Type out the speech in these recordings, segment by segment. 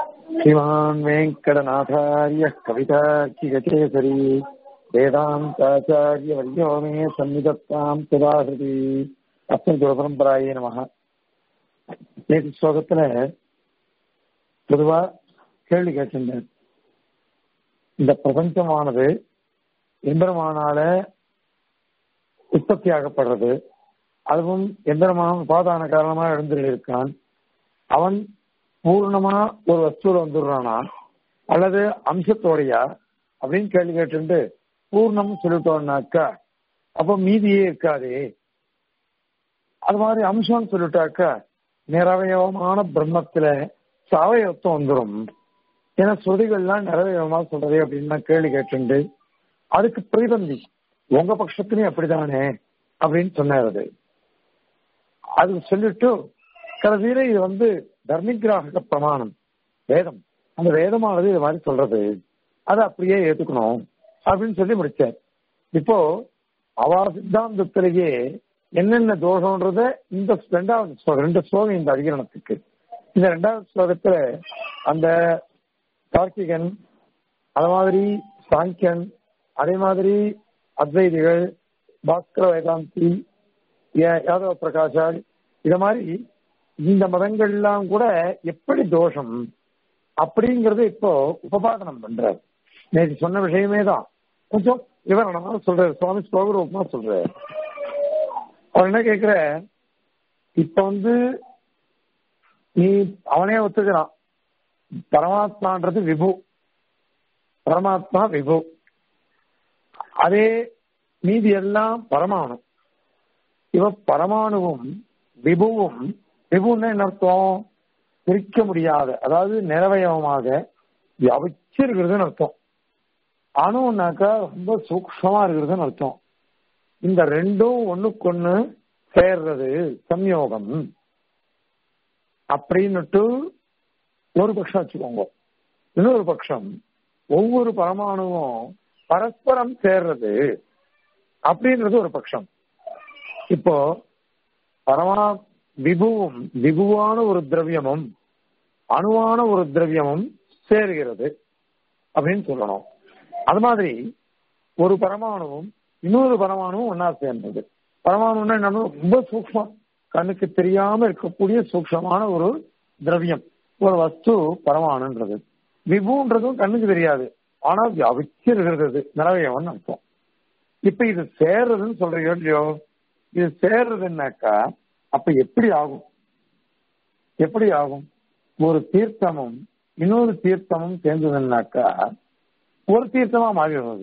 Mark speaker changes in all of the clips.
Speaker 1: श्रीमान् वेङ्कटनाथार्यः कवितार्किककेसरी वेदान्ताचार्यवर्यो मे सन्निधत्ताम् सदाहृति அஸ்மத் பரம்பராயே நமக நேற்று ஸ்லோகத்துல பொதுவா கேள்வி கேட்டிருந்தேன் இந்த பிரபஞ்சமானது எம்பெருமானால உற்பத்தியாகப்படுறது அதுவும் எம்பெருமான் உபாதான காரணமா எழுந்திருக்கான் அவன் பூர்ணமா ஒரு வஸ்துல வந்துடுறானா அல்லது அம்சத்தோடையா அப்படின்னு கேள்வி கேட்டு பூர்ணம் சொல்லிட்டோம்னாக்கா அப்ப மீதியே இருக்காதே அது மாதிரி அம்சம்னு சொல்லிட்டாக்கா நிறவயவமான பிரம்மத்துல சவயவத்தம் வந்துடும் ஏன்னா ஸ்ருதிகள்லாம் நிறவயவமா சொல்றது அப்படின்னு நான் கேள்வி கேட்டு அதுக்கு பிரதிபந்தி உங்க பட்சத்துலயும் அப்படித்தானே அப்படின்னு சொன்னார் அது அது சொல்லிட்டு கடைசியில இது வந்து தர்மிகிராக பிரமாணம் வேதம் அந்த வேதமானது இது மாதிரி சொல்றது அதை அப்படியே ஏத்துக்கணும் அப்படின்னு சொல்லி முடிச்சார் இப்போ அவா சித்தாந்தத்திலேயே என்னென்ன தோஷம்ன்றத இந்த ரெண்டாவது ஸ்லோகம் ரெண்டு ஸ்லோகம் இந்த அதிகரணத்துக்கு இந்த ரெண்டாவது ஸ்லோகத்துல அந்த கார்த்திகன் அது மாதிரி சாங்கியன் அதே மாதிரி அத்வைதிகள் பாஸ்கர வேதாந்தி யாதவ பிரகாஷால் இத மாதிரி இந்த மதங்கள்லாம் கூட எப்படி தோஷம் அப்படிங்கறது இப்போ உபபாதனம் பண்றாரு நேற்று சொன்ன விஷயமே தான் கொஞ்சம் விவரணமா சொல்றாரு சுவாமி ஸ்லோகரூபமா சொல்றாரு அவர் என்ன கேக்குற இப்ப வந்து நீ அவனே ஒத்துக்கிறான் பரமாத்மான்றது விபு பரமாத்மா விபு அதே மீதி எல்லாம் பரமாணு இவ பரமாணுவும் விபுவும் விபுன்னு என்ன அர்த்தம் பிரிக்க முடியாத அதாவது நிறவயவமாக வியாபிச்சிருக்கிறதுன்னு அர்த்தம் அணுன்னாக்கா ரொம்ப சூக்ஷமா இருக்கிறதுன்னு அர்த்தம் இந்த ரெண்டும் ஒண்ணுக்கொன்னு சேர்றது சம்யோகம் அப்படின்னுட்டு ஒரு பட்சம் வச்சுக்கோங்க இன்னொரு பட்சம் ஒவ்வொரு பரமாணுவும் பரஸ்பரம் சேர்றது அப்படின்றது ஒரு பட்சம் இப்போ பரமா விபுவும் விபுவான ஒரு திரவியமும் அணுவான ஒரு திரவியமும் சேருகிறது அப்படின்னு சொல்லணும் அது மாதிரி ஒரு பரமாணுவும் இன்னொரு பரமாணுவும் ஒன்னா சேர்ந்தது பரமாணுன்னா என்ன ரொம்ப சூக்மம் கண்ணுக்கு தெரியாம இருக்கக்கூடிய சூக்ஷமான ஒரு திரவியம் ஒரு வஸ்து பரமாணுன்றது விபுன்றதும் கண்ணுக்கு தெரியாது ஆனா வியாபிச்சிருக்கிறது நிறவயவன் அர்த்தம் இப்ப இது சேர்றதுன்னு சொல்றீங்க இல்லையோ இது சேர்றதுன்னாக்கா அப்ப எப்படி ஆகும் எப்படி ஆகும் ஒரு தீர்த்தமும் இன்னொரு தீர்த்தமும் சேர்ந்ததுன்னாக்கா ஒரு தீர்த்தமா மாறிடுறது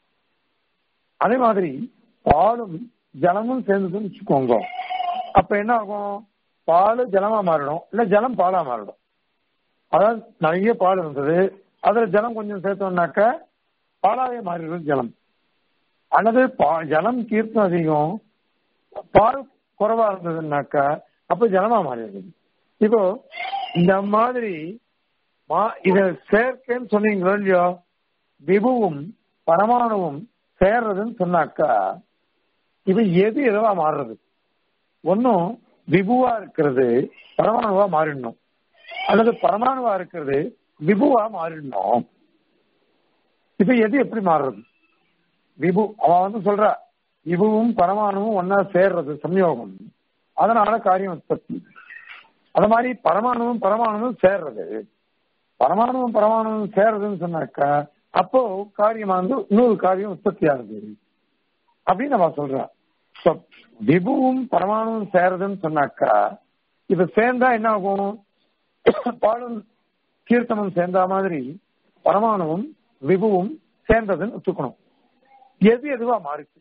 Speaker 1: அதே மாதிரி பாலும் ஜலமும் சேர்ந்ததுன்னு வச்சுக்கோங்க அப்ப என்ன ஆகும் பால் ஜலமா மாறிடும் இல்ல ஜலம் பாலா மாறிடும் அதாவது நிறைய பால் இருந்தது அதுல ஜலம் கொஞ்சம் சேர்த்தோம்னாக்க பாலாவே மாறிடும் ஜலம் அல்லது ஜலம் தீர்த்தம் அதிகம் பால் குறைவா இருந்ததுன்னாக்கா அப்ப ஜலமா மாறிடுது இப்போ இந்த மாதிரி இத சேர்க்கைன்னு சொன்னீங்களோ இல்லையோ விபுவும் பரமாணுவும் சேர்றதுன்னு சொன்னாக்கா இது எது எதுவா மாறுறது ஒன்னும் விபுவா இருக்கிறது பரமாணுவா மாறிடணும் அல்லது பரமாணுவா இருக்கிறது விபுவா மாறிடணும் இப்ப எது எப்படி மாறுறது விபு அவன் வந்து சொல்ற விபுவும் பரமாணுவும் ஒன்னா சேர்றது சம்யோகம் அதனால காரியம் உற்பத்தி அது மாதிரி பரமாணுவும் பரமாணுவும் சேர்றது பரமாணுவும் பரமாணுவும் சேர்றதுன்னு சொன்னாக்கா அப்போ காரியம் வந்து இன்னொரு காரியம் உற்பத்தி ஆகுது அப்படின்னு நம்ம சொல்றோம் விபுவும் பரமாணுவும் சேருதுன்னு சொன்னாக்கா இப்ப சேர்ந்தா என்ன ஆகும் பாலும் கீர்த்தனும் சேர்ந்தா மாதிரி பரமாணுவும் விபுவும் சேர்ந்ததுன்னு ஒத்துக்கணும் எது எதுவா மாறிச்சு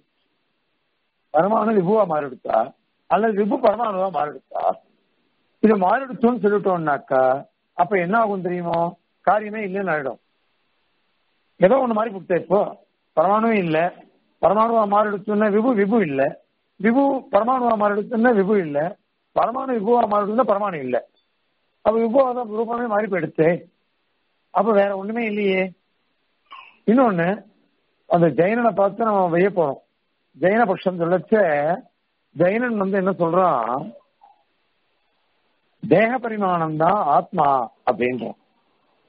Speaker 1: பரமாணு விபுவா மாறிடுச்சா அல்லது விபு பரமாணுவா மாறிடுச்சா இது மாறிடுச்சோன்னு சொல்லிட்டோம்னாக்கா அப்ப என்ன ஆகும் தெரியுமோ காரியமே இல்லைன்னு ஆயிடும் ஏதோ ஒண்ணு மாறி கொடுத்த இப்போ பரமாணுவும் இல்ல பரமாணுவா மாறிடுச்சுன்னா விபு விபு இல்ல விபு பரமாணுவா மாறிடுச்சுன்னா விபு இல்ல பரமாணு விபுவா மாறிடுச்சுன்னா பரமாணு இல்ல அப்ப விபுவா தான் ரூபமே மாறி போயிடுச்சு அப்ப வேற ஒண்ணுமே இல்லையே இன்னொன்னு அந்த ஜெயினனை பார்த்து நம்ம வைய போறோம் ஜெயின பட்சம் சொல்லச்ச ஜெயினன் வந்து என்ன சொல்றான் தேக பரிமாணம் தான் ஆத்மா அப்படின்றோம்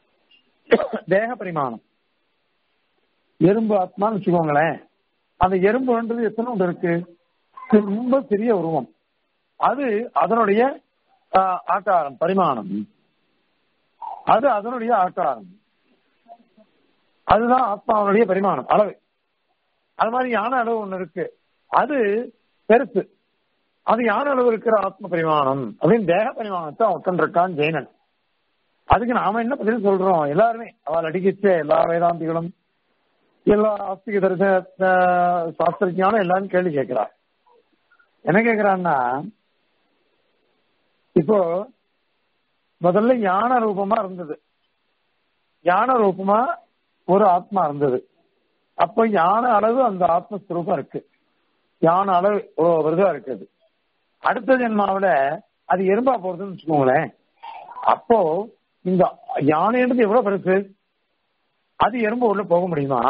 Speaker 1: தேக பரிமாணம் எறும்பு ஆத்மான்னு வச்சுக்கோங்களேன் அந்த எறும்புன்றது எத்தனை ஒன்று இருக்கு ரொம்ப சிறிய உருவம் அது அதனுடைய ஆஹ், ஆகாரம் பரிமாணம் அது அதனுடைய ஆகாரம் அதுதான் ஆத்மாவுடைய பரிமாணம் அளவு அது மாதிரி யானை அளவு ஒண்ணு இருக்கு அது பெருசு அது யானை அளவு இருக்கிற ஆத்ம பரிமாணம் அப்படின்னு தேக பரிமாணத்தை ஒருத்தன் இருக்கான் ஜெயினன் அதுக்கு நாம என்ன பதில் சொல்றோம் எல்லாருமே அவள் அடிக்கிச்ச எல்லா வேதாந்திகளும் எல்லா ஆஸ்திக தரிசன ஆஹ், சாஸ்திரஜானம் எல்லாரும் கேள்வி கேட்கிறா என்ன கேக்குறான்னா இப்போ முதல்ல யானை ரூபமா இருந்தது யானை ரூபமா ஒரு ஆத்மா இருந்தது அப்போ யானை அளவு அந்த ஆத்மஸ்வரூபம் இருக்கு யானை அளவு ஒரு விரதா இருக்குது அடுத்த ஜென்மாவில அது எறும்பா போறதுன்னு வச்சுக்கோங்களேன் அப்போ இந்த யானைன்றது எவ்வளவு பெருசு அது எறும்பு உள்ள போக முடியுமா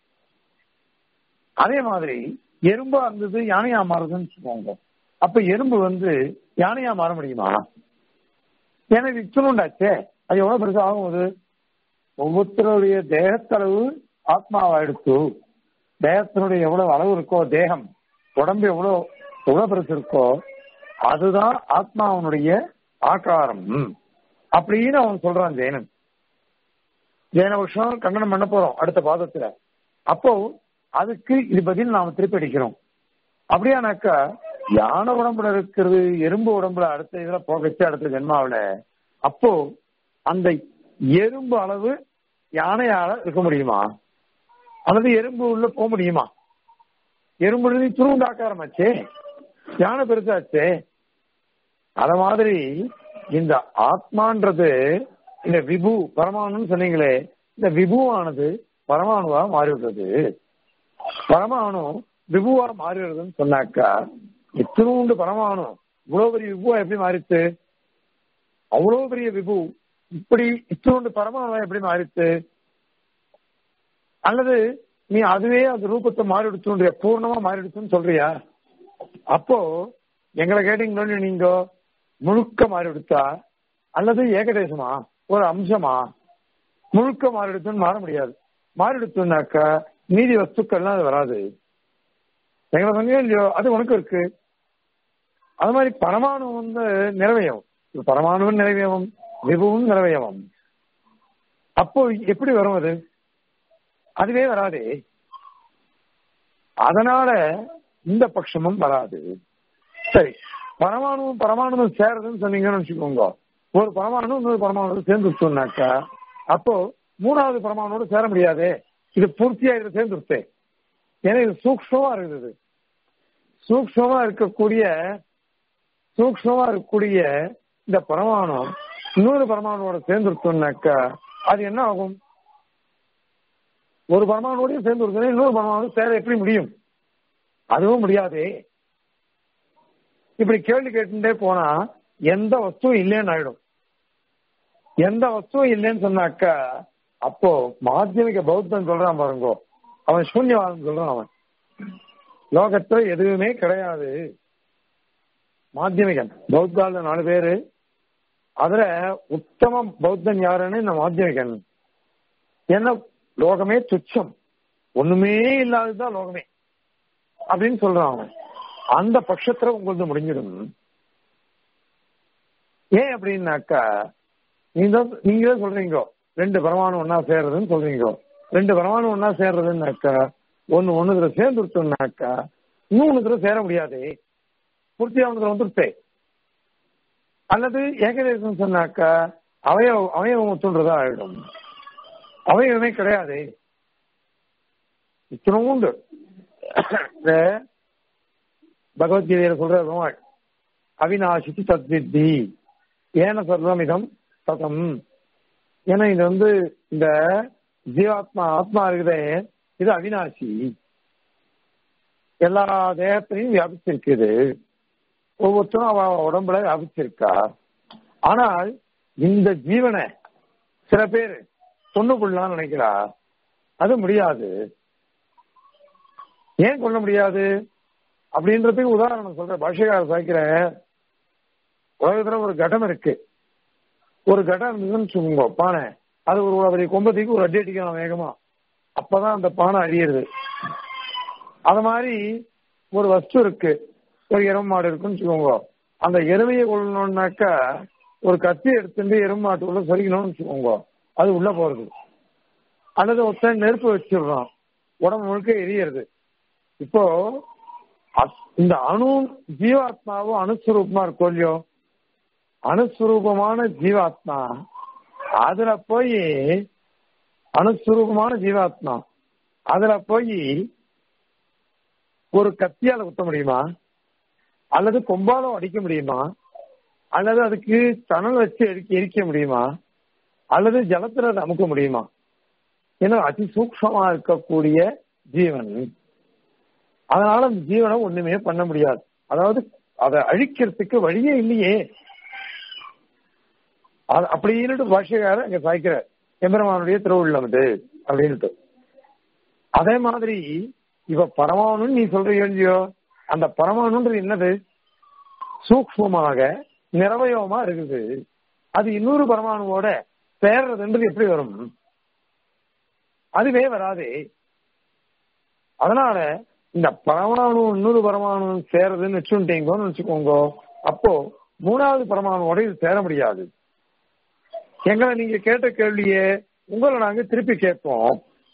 Speaker 1: அதே மாதிரி எறும்பா இருந்தது யானையா மாறுதுன்னு வச்சுக்கோங்க அப்ப எறும்பு வந்து யானையா மாற முடியுமா எனக்கு இச்சுண்டாச்சே அது எவ்வளவு பெருசா ஆகும் அது ஒவ்வொருத்தருடைய தேகத்தளவு ஆத்மாவாயிடுத்து தேகத்தினுடைய எவ்வளவு அளவு இருக்கோ தேகம் உடம்பு எவ்வளவு எவ்வளவு பெருசு இருக்கோ அதுதான் ஆத்மாவனுடைய ஆகாரம் அப்படின்னு அவன் சொல்றான் ஜெயனன் ஜெயன வருஷம் கண்டனம் பண்ண போறோம் அடுத்த பாதத்துல அப்போ அதுக்கு இது பதில் நாம திருப்பி அடிக்கிறோம் அப்படியானாக்கா யானை உடம்புல இருக்கிறது எறும்பு உடம்புல அடுத்த இதுல போகச்சு அடுத்த ஜென்மாவில அப்போ அந்த எறும்பு அளவு யானையால இருக்க முடியுமா அல்லது எறும்பு உள்ள போக முடியுமா எறும்பு துருவுண்டு ஆக்காரமாச்சே யானை பெருசாச்சே அத மாதிரி இந்த ஆத்மான்றது இந்த விபு பரமாணுன்னு சொன்னீங்களே இந்த விபுவானது பரமாணுவா மாறிவிடுறது பரமாணு விபுவா மாறிடுறதுன்னு சொன்னாக்கா இத்தினூண்டு பரமாணு இவ்வளவு பெரிய விபுவா எப்படி மாறிச்சு அவ்வளவு பெரிய விபு இப்படி இத்தினூண்டு பரமாணுவா எப்படி மாறிச்சு அல்லது நீ அதுவே அது ரூபத்தை மாறிடுச்சுன்றிய பூர்ணமா மாறிடுச்சுன்னு சொல்றியா அப்போ எங்களை கேட்டீங்களோ நீங்க முழுக்க மாறிடுச்சா அல்லது ஏகதேசமா ஒரு அம்சமா முழுக்க மாறிடுச்சுன்னு மாற முடியாது மாறிடுச்சுன்னாக்கா மீதி வஸ்துக்கள்லாம் அது வராது எங்களை சொன்னீங்க இல்லையோ அது உனக்கு இருக்கு அது மாதிரி பரமாணு வந்து நிறைவேயும் பரமாணுவும் நிறைவேவும் விபுவும் நிறைவேவும் அப்போ எப்படி வரும் அது அதுவே வராதே அதனால இந்த பட்சமும் வராது சரி பரமாணுவும் பரமாணுவும் சேருதுன்னு சொன்னீங்கன்னு வச்சுக்கோங்க ஒரு பரமாணு இன்னொரு பரமாணு சேர்ந்து சொன்னாக்கா அப்போ மூணாவது பரமாணோட சேர முடியாதே இது பூர்த்தியா இது சேர்ந்துருத்தே ஏன்னா இது சூக்ஷமா இருக்குது சூக்ஷமா இருக்கக்கூடிய சூக்ஷமா இருக்கக்கூடிய இந்த பரமாணு இன்னொரு பரமாணுவோட சேர்ந்துருத்தோம்னாக்கா அது என்ன ஆகும் ஒரு பரமாணுவோடய சேர்ந்து இருக்கிறேன் இன்னொரு பரமாணு சேர எப்படி முடியும் அதுவும் முடியாதே இப்படி கேள்வி கேட்டுட்டே போனா எந்த வஸ்துவும் இல்லைன்னு ஆயிடும் எந்த வஸ்துவும் இல்லைன்னு சொன்னாக்கா அப்போ மாத்தியமிக பௌத்தன் சொல்றான் பாருங்கோ அவன் சூன்யவாதம் சொல்றான் அவன் லோகத்துல எதுவுமே கிடையாது மாத்தியமிகன் பௌத்தால நாலு பேரு அதுல உத்தம பௌத்தன் யாருன்னு இந்த மாத்தியமிகன் என்ன லோகமே துச்சம் ஒண்ணுமே இல்லாததுதான் லோகமே அப்படின்னு சொல்றான் அவன் அந்த பட்சத்துல உங்களுக்கு முடிஞ்சிடும் ஏன் அப்படின்னாக்கா நீங்க நீங்களே சொல்றீங்க ரெண்டு பரமாணு ஒன்னா சேர்றதுன்னு சொல்றீங்க ரெண்டு பரமாணு ஒன்னா சேர்றதுன்னாக்கா ஒன்னு ஒண்ணுல சேர்ந்துருச்சோம்னாக்கா இன்னொன்னுத்துல சேர முடியாது பூர்த்தியானதுல வந்துருத்தே அல்லது ஏகதேசம் சொன்னாக்கா அவய அவயவம் ஒத்துன்றதா ஆயிடும் அவயவமே கிடையாது இத்தனை உண்டு இந்த பகவத்கீதையில சொல்ற பெருமாள் அவிநாசித்து தத்வித்தி ஏன சர்வமிதம் சதம் ஏன்னா இது வந்து இந்த ஜீவாத்மா ஆத்மா இருக்குதே இது அவிநாசி எல்லா தேகத்திலையும் வியாபிச்சிருக்குது ஒவ்வொருத்தரும் அவ உடம்புல வியாபிச்சிருக்கா ஆனால் இந்த ஜீவனை சில பேர் கொண்டு கொள்ளலாம் நினைக்கிறா அது முடியாது ஏன் கொள்ள முடியாது அப்படின்றதுக்கு உதாரணம் சொல்ற பாஷகார சாய்க்கிற உலகத்துல ஒரு கடம் இருக்கு ஒரு கடம் இருந்ததுன்னு சொல்லுங்க பானை அது ஒரு பெரிய கொம்பத்துக்கு ஒரு அடி அடிக்கலாம் வேகமா அப்பதான் அந்த பானை அழியிறது அது மாதிரி ஒரு வஸ்து இருக்கு ஒரு எருமை மாடு இருக்குன்னு வச்சுக்கோங்க அந்த எருமையை கொள்ளணும்னாக்கா ஒரு கத்தி எடுத்துட்டு எருமை மாட்டுக்குள்ள சொரிக்கணும்னு வச்சுக்கோங்க அது உள்ள போறது அல்லது ஒருத்தன் நெருப்பு வச்சிடுறான் உடம்பு முழுக்க எரியறது இப்போ அத்- இந்த அணு ஜீவாத்மாவும் அணுஸ்வரூபமா இருக்கும் இல்லையோ அணுஸ்வரூபமான ஜீவாத்மா அதுல போய் அணுஸ்வரூபமான ஜீவாத்மா அதுல போய் ஒரு கத்தியால குத்த முடியுமா அல்லது கொம்பால அடிக்க முடியுமா அல்லது அதுக்கு தணல் வச்சு எரிக்க எரிக்க முடியுமா அல்லது ஜலத்துல அதை அமுக்க முடியுமா ஏன்னா அதி சூக்ஷமா இருக்கக்கூடிய ஜீவன் அதனால அந்த ஜீவனை ஒண்ணுமே பண்ண முடியாது அதாவது அதை அழிக்கிறதுக்கு வழியே இல்லையே அது அப்படின்னு பாஷைக்காரர் அங்க சாய்க்கிறார் எம்பெருமானுடைய திருவுள்ளம் இது அப்படின்ட்டு அதே மாதிரி இவ பரமாணுன்னு நீ சொல்ற இல்லையோ அந்த பரமாணுன்றது என்னது சூக்ஷ்மமாக நிறவயவமா இருக்குது அது இன்னொரு பரமாணுவோட சேர்றதுன்றது எப்படி வரும் அதுவே வராதே அதனால இந்த பரமாணு இன்னொரு பரமாணு சேருதுன்னு வச்சுட்டீங்கன்னு வச்சுக்கோங்க அப்போ மூணாவது பரமாணுவோட இது சேர முடியாது எங்களை நீங்க கேட்ட கேள்வியே உங்களை நாங்க திருப்பி கேட்போம்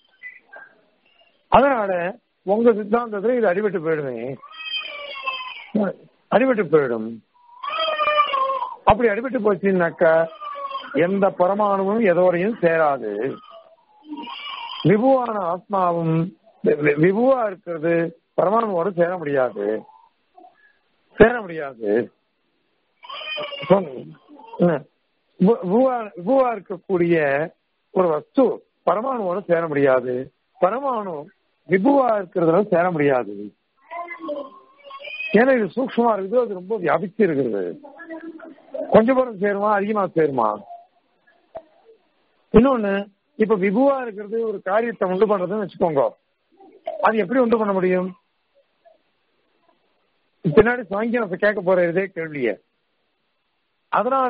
Speaker 1: அதனால உங்க சித்தாந்தத்துல இது அடிபட்டு போயிடுமே அடிபட்டு போயிடும் அப்படி அடிபட்டு போச்சுன்னாக்கா எந்த பரமாணுவும் எதோடையும் சேராது விபுவான ஆத்மாவும் வி- வி- விபுவா இருக்கிறது பரமாணுவோடு சேர முடியாது சேர முடியாது சொன்ன- என்ன? வி- விபுவா- விபுவா இருக்கக்கூடிய ஒரு வஸ்து பரமாணுவோட சேர முடியாது பரமாணு விபுவா இருக்கிறதுல சேர முடியாது ஏன்னா இது சூக்ஷமா இருக்குது அது ரொம்ப வியாபிச்சு இருக்குது கொஞ்சம் பேரும் சேருமா அதிகமா சேருமா இன்னொன்னு இப்ப விபுவா இருக்கிறது ஒரு காரியத்தை உண்டு பண்றதுன்னு வச்சுக்கோங்க அது எப்படி உண்டு பண்ண முடியும் பின்னாடி சாயங்காலத்தை கேட்க போற இதே கேள்விய அதனால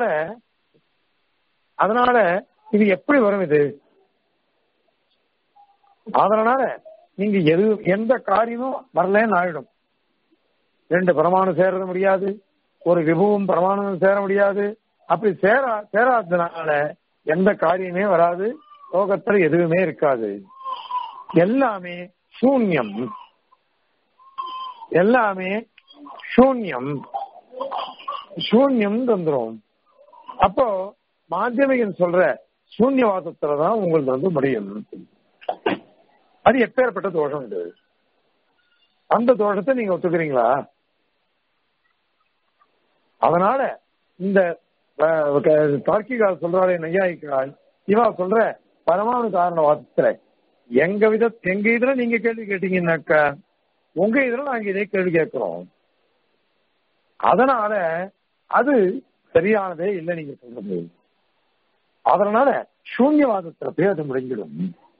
Speaker 1: அதனால இது எப்படி வரும் இது அதனால நீங்க எது எந்த காரியமும் வரலன்னு ஆயிடும் ரெண்டு பிரமாணு சேர முடியாது ஒரு விபுவும் பிரமாணமும் சேர முடியாது அப்படி சேரா சேராததுனால எந்த காரியமே வராது லோகத்துல எதுவுமே இருக்காது எல்லாமே சூன்யம் எல்லாமே சூன்யம் சூன்யம் தந்துரும் அப்போ மாத்தியமிகன் சொல்ற சூன்யவாதத்துலதான் உங்களுக்கு வந்து முடியும் அது எப்பேற்பட்ட தோஷம் இது அந்த தோஷத்தை நீங்க ஒத்துக்கிறீங்களா அதனால இந்த அஹ், க- தார்க்கிகால் சொல்றாளே நையாயிக்கால் இவா சொல்ற பரமாணு காரணவாதத்துல எங்க வித எங்க இதுல நீங்க கேள்வி கேட்டீங்கன்னாக்கா உங்க இதுல நாங்க இதே கேள்வி கேட்கிறோம் அதனால அது சரியானதே இல்லை நீங்க சொல்றது அதனால சூன்யவாதத்துல போய் அது முடிஞ்சிடும்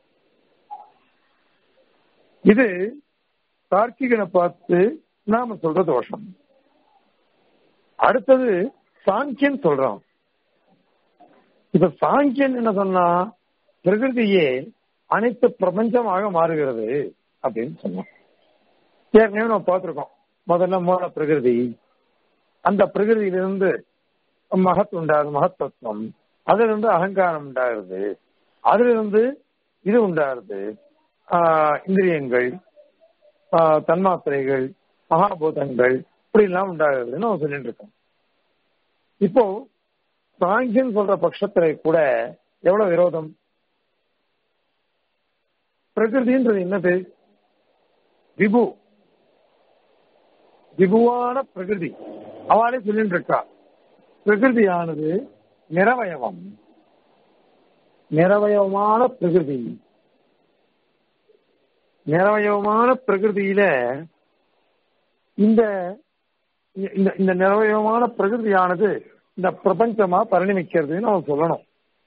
Speaker 1: இது தார்க்கிகனை பார்த்து நாம சொல்ற தோஷம் அடுத்தது சாங்கியன் சொல்றான் இப்ப சாங்கியன் என்ன சொன்னா பிரகிருதியே அனைத்து பிரபஞ்சமாக மாறுகிறது அப்படின்னு சொன்னான் ஏற்கனவே நம்ம பார்த்திருக்கோம் முதல்ல மூல பிரகிருதி அந்த பிரகிருதியிலிருந்து மகத் உண்டாகுது மகத்தத்துவம் அதுல இருந்து அகங்காரம் உண்டாகிறது அதுல இருந்து இது உண்டாகிறது ஆஹ் இந்திரியங்கள் ஆஹ் தன்மாத்திரைகள் மகாபூதங்கள் இப்படி எல்லாம் உண்டாகிறதுன்னு நம்ம சொல்லிட்டு இருக்கோம் இப்போ சாங்கியன் சொல்ற பட்சத்துல கூட எவ்வளவு விரோதம் பிரகிருதின்றது என்னது விபு விபுவான பிரகிருதி அவளே சொல்லிட்டு இருக்கா பிரகிருதியானது நிறவயவம் நிறவயவமான பிரகிருதி நிறவயவமான பிரகிருதியில இந்த இந்த இந்த நிறவயவமான பிரகிருதியானது இந்த பிரபஞ்சமா பரிணமிக்கிறதுன்னு நம்ம சொல்லணும்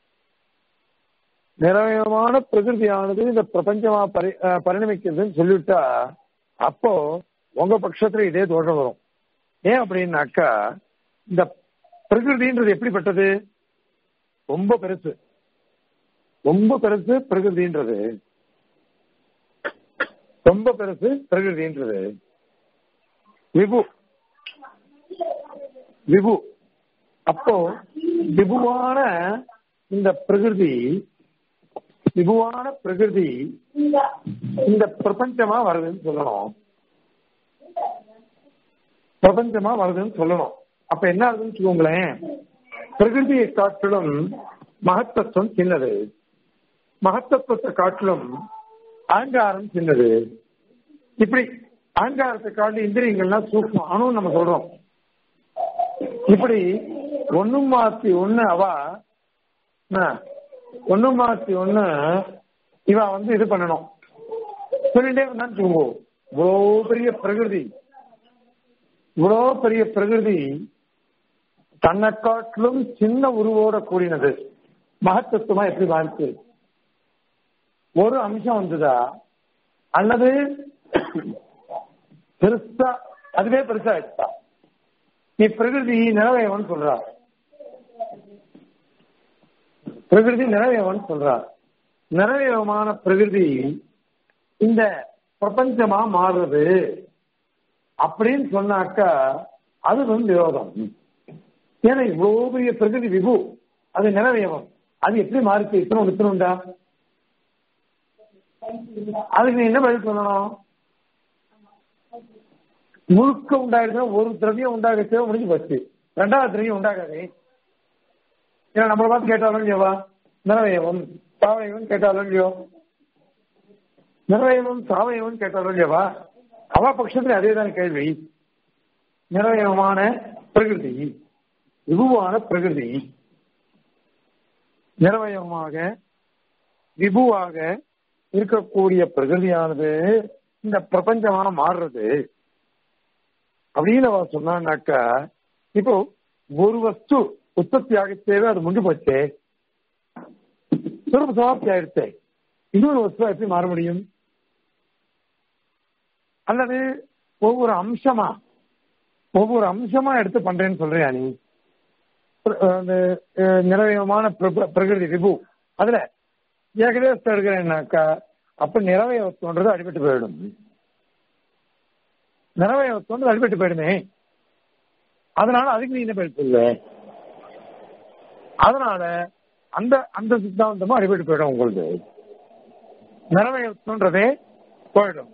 Speaker 1: நிறவயமான பிரகிருதியானது இந்த பிரபஞ்சமா பரி அஹ் பரிணமிக்கிறதுன்னு சொல்லிவிட்டா அப்போ உங்க பட்சத்துல இதே தோஷம் வரும் ஏன் அப்படின்னாக்கா இந்த பிரகிருதின்றது எப்படிப்பட்டது ரொம்ப பெருசு ரொம்ப பெருசு பிரகிருதின்றது ரொம்ப பெருசு பிரகிருதின்றது விபு விபு அப்போ விபுவான இந்த பிரகிருதி விபுவான பிரகிருதி இந்த பிரபஞ்சமா வருதுன்னு சொல்லணும் பிரபஞ்சமா வருதுன்னு சொல்லணும் அப்ப என்ன ஆகுதுன்னு வச்சுக்கோங்களேன் பிரகிருதியை காட்டிலும் மகத்தத்துவம் சின்னது மகத்தத்துவத்தை காட்டிலும் அகங்காரம் சின்னது இப்படி அகங்காரத்தை காட்டி இந்திரியங்கள்லாம் சூக்மம் அணு நம்ம சொல்றோம் இப்படி ஒண்ணு மாத்தி ஒண்ணு அவா ஒண்ணு மாத்தி ஒண்ணு இவ வந்து இது பண்ணணும் சொல்லிட்டே வந்தான்னு வச்சுக்கோங்க இவ்வளோ பெரிய பிரகிருதி இவ்வளோ பெரிய பிரகிருதி தன்னை காட்டிலும் சின்ன உருவோட கூடினது மகத்துவமா எப்படி வாழ்த்து ஒரு அம்சம் வந்ததா அல்லது பெருசா அதுவே பெருசா ஆயிடுச்சா நீ பிரகிருதி நிறவேவன் சொல்றா பிரகிருதி நிறவேவன் சொல்றா நிறவேவமான பிரகிருதி இந்த பிரபஞ்சமா மாறுறது அப்படின்னு சொன்னாக்கா அது வந்து விரோதம் ஏன்னா இவ்வளவு பெரிய பிரகிருதி விபு அது நிறவேவம் அது எப்படி மாறிச்சு இத்தனை இத்தனை உண்டா அதுக்கு நீ என்ன பதில் சொல்லணும் முழுக்க உண்டாயிருந்தா ஒரு திரவியம் உண்டாக முடிஞ்சு போச்சு ரெண்டாவது திரவியம் உண்டாகாது ஏன்னா நம்மளை பார்த்து கேட்டாலும் இல்லையவா நிறவயவம் சாவயவம் கேட்டாலும் இல்லையோ நிறவயவம் சாவயவம் கேட்டாலும் இல்லையவா அவா பட்சத்துல அதேதான் கேள்வி நிறவயமான பிரகிருதி விபுவான பிரகிருதி நிறவயமாக விபுவாக இருக்கக்கூடிய பிரகிருதியானது இந்த பிரபஞ்சமா மாறுறது அப்படின்னு அவ சொன்னான்னாக்கா இப்போ ஒரு வஸ்து உற்பத்தி ஆகித்தேவே அது முடிஞ்சு போச்சே சுரூப சமாப்தி ஆயிடுச்சே இன்னொரு வஸ்து எப்படி மாற முடியும் அல்லது ஒவ்வொரு அம்சமா ஒவ்வொரு அம்சமா எடுத்து பண்றேன்னு சொல்றியா நீ அந்த நிறவயமான பிரகிருதி விபு அதுல ஏகதேசத்தை எடுக்கிறேன்னாக்கா அப்ப நிறவயத்தோன்றது அடிபட்டு போயிடும் நிறவயத்தோன்றது அடிபட்டு போயிடுமே அதனால அதுக்கு நீ என்ன பேர் சொல்ல அதனால அந்த அந்த சித்தாந்தமும் அடிபட்டு போயிடும் உங்களுக்கு நிறவயத்தோன்றதே போயிடும்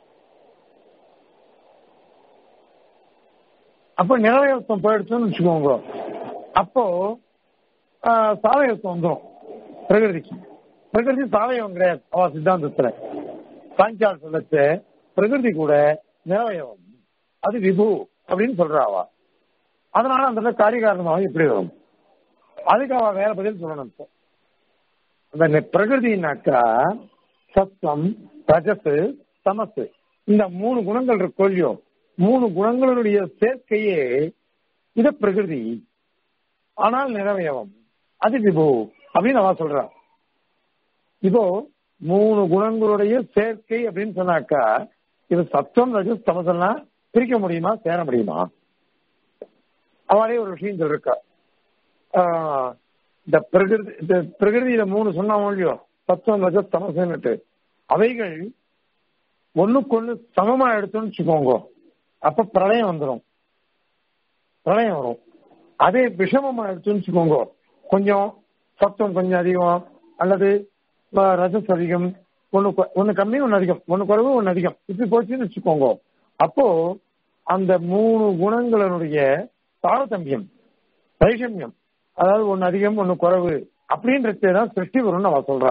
Speaker 1: அப்போ நிறவயத்தம் போயிடுச்சுன்னு வச்சுக்கோங்க அப்போ சாவயத்தம் வந்துடும் பிரகிருதிக்கு பிரகிருதி சாவயம் கிடையாது அவ சித்தாந்தத்துல சாஞ்சால் சொல்லச்ச பிரகிருதி கூட நிறவயவம் அது விபு அப்படின்னு சொல்றாவா அதனால அந்த காரியகாரணமாக எப்படி வரும் அதுக்கு அவ வேற பதில் சொல்லணும் இப்போ அந்த பிரகிருதினாக்கா சத்தம் ரஜசு தமசு இந்த மூணு குணங்கள் இருக்கோ இல்லையோ மூணு குணங்களுடைய சேர்க்கையே இத பிரகிருதி ஆனால் நிறவயவம் அது விபு அப்படின்னு அவ சொல்றா இப்போ மூணு குணங்களுடைய சேர்க்கை அப்படின்னு சொன்னாக்கா இது சத்தம் ரஜஸ் தமசெல்லாம் பிரிக்க முடியுமா சேர முடியுமா அவளே ஒரு விஷயம் சொல்லிருக்கா இந்த பிரகிருதி இந்த பிரகிருதியில மூணு சொன்னாமோ இல்லையோ சத்தம் ரஜஸ் தமசன்னுட்டு அவைகள் ஒண்ணுக்கு ஒண்ணு சமமா எடுத்தோம்னு வச்சுக்கோங்க அப்ப பிரளயம் வந்துடும் பிரளயம் வரும் அதே விஷமமா எடுத்தோம்னு வச்சுக்கோங்க கொஞ்சம் சத்தம் கொஞ்சம் அதிகம் அல்லது ரஜஸ் அதிகம் ஒன்னு ஒன்னு கம்மி ஒன்னு அதிகம் ஒன்னு குறைவு ஒன்னு அதிகம் இப்படி போச்சுன்னு வச்சுக்கோங்க அப்போ அந்த மூணு குணங்களினுடைய தாரதமியம் வைஷமியம் அதாவது ஒன்னு அதிகம் ஒன்னு குறைவு அப்படின்றதே தான் சிருஷ்டி வரும்னு அவ சொல்றா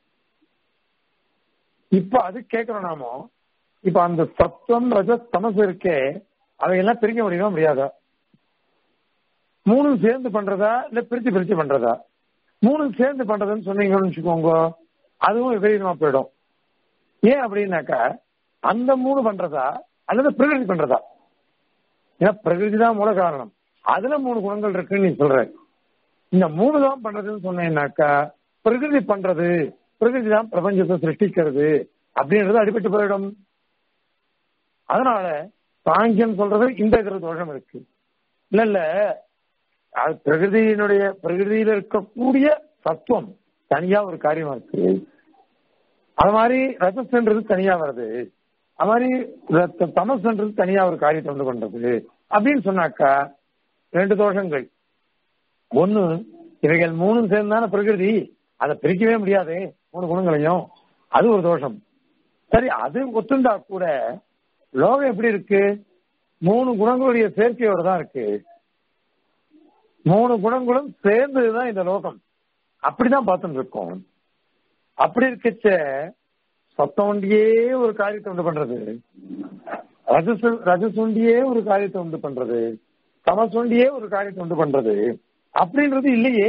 Speaker 1: இப்ப அது கேட்கிறோம் நாமோ இப்ப அந்த சத்துவம் ரஜஸ் தமசு இருக்கே அவையெல்லாம் பிரிக்க முடியுமா முடியாதா மூணும் சேர்ந்து பண்றதா இல்ல பிரிச்சு பிரிச்சு பண்றதா மூணும் சேர்ந்து பண்றதுன்னு சொன்னீங்கன்னு வச்சுக்கோங்க அதுவும் விபரீதமா போயிடும் ஏன் அப்படின்னாக்கா அந்த மூணு பண்றதா அல்லது பிரகிருதி பண்றதா ஏன்னா பிரகிருதி தான் மூல காரணம் அதுல மூணு குணங்கள் இருக்குன்னு நீ சொல்ற இந்த மூணு தான் பண்றதுன்னு சொன்னேன்னாக்கா பிரகிருதி பண்றது பிரகிருதி தான் பிரபஞ்சத்தை சிருஷ்டிக்கிறது அப்படின்றது அடிபட்டு போயிடும் அதனால சாங்கியம் சொல்றது இந்த இதுல தோஷம் இருக்கு இல்ல இல்ல அது பிரகிருதியினுடைய பிரகிருதியில இருக்கக்கூடிய சத்துவம் தனியா ஒரு காரியமா இருக்கு அது மாதிரி ரஜஸ்ன்றது தனியா வருது அது மாதிரி ர- தமஸ்ன்றது தனியா ஒரு காரியத்தை வந்து கொண்டது அப்படின்னு சொன்னாக்கா ரெண்டு தோஷங்கள் ஒண்ணு இவைகள் மூணும் சேர்ந்தான பிரகிருதி அதை பிரிக்கவே முடியாது மூணு குணங்களையும் அது ஒரு தோஷம் சரி அது ஒத்துண்டா கூட லோகம் எப்படி இருக்கு மூணு குணங்களுடைய சேர்க்கையோட தான் இருக்கு மூணு குணங்களும் சேர்ந்ததுதான் இந்த லோகம் அப்படிதான் பார்த்துட்டு இருக்கோம் அப்படி இருக்கச்ச சத்தம் ஒண்டியே ஒரு காரியத்தை உண்டு பண்றது ரஜசு ரஜசுண்டியே ஒரு காரியத்தை உண்டு பண்றது தமசுண்டியே ஒரு காரியத்தை உண்டு பண்றது அப்படின்றது இல்லையே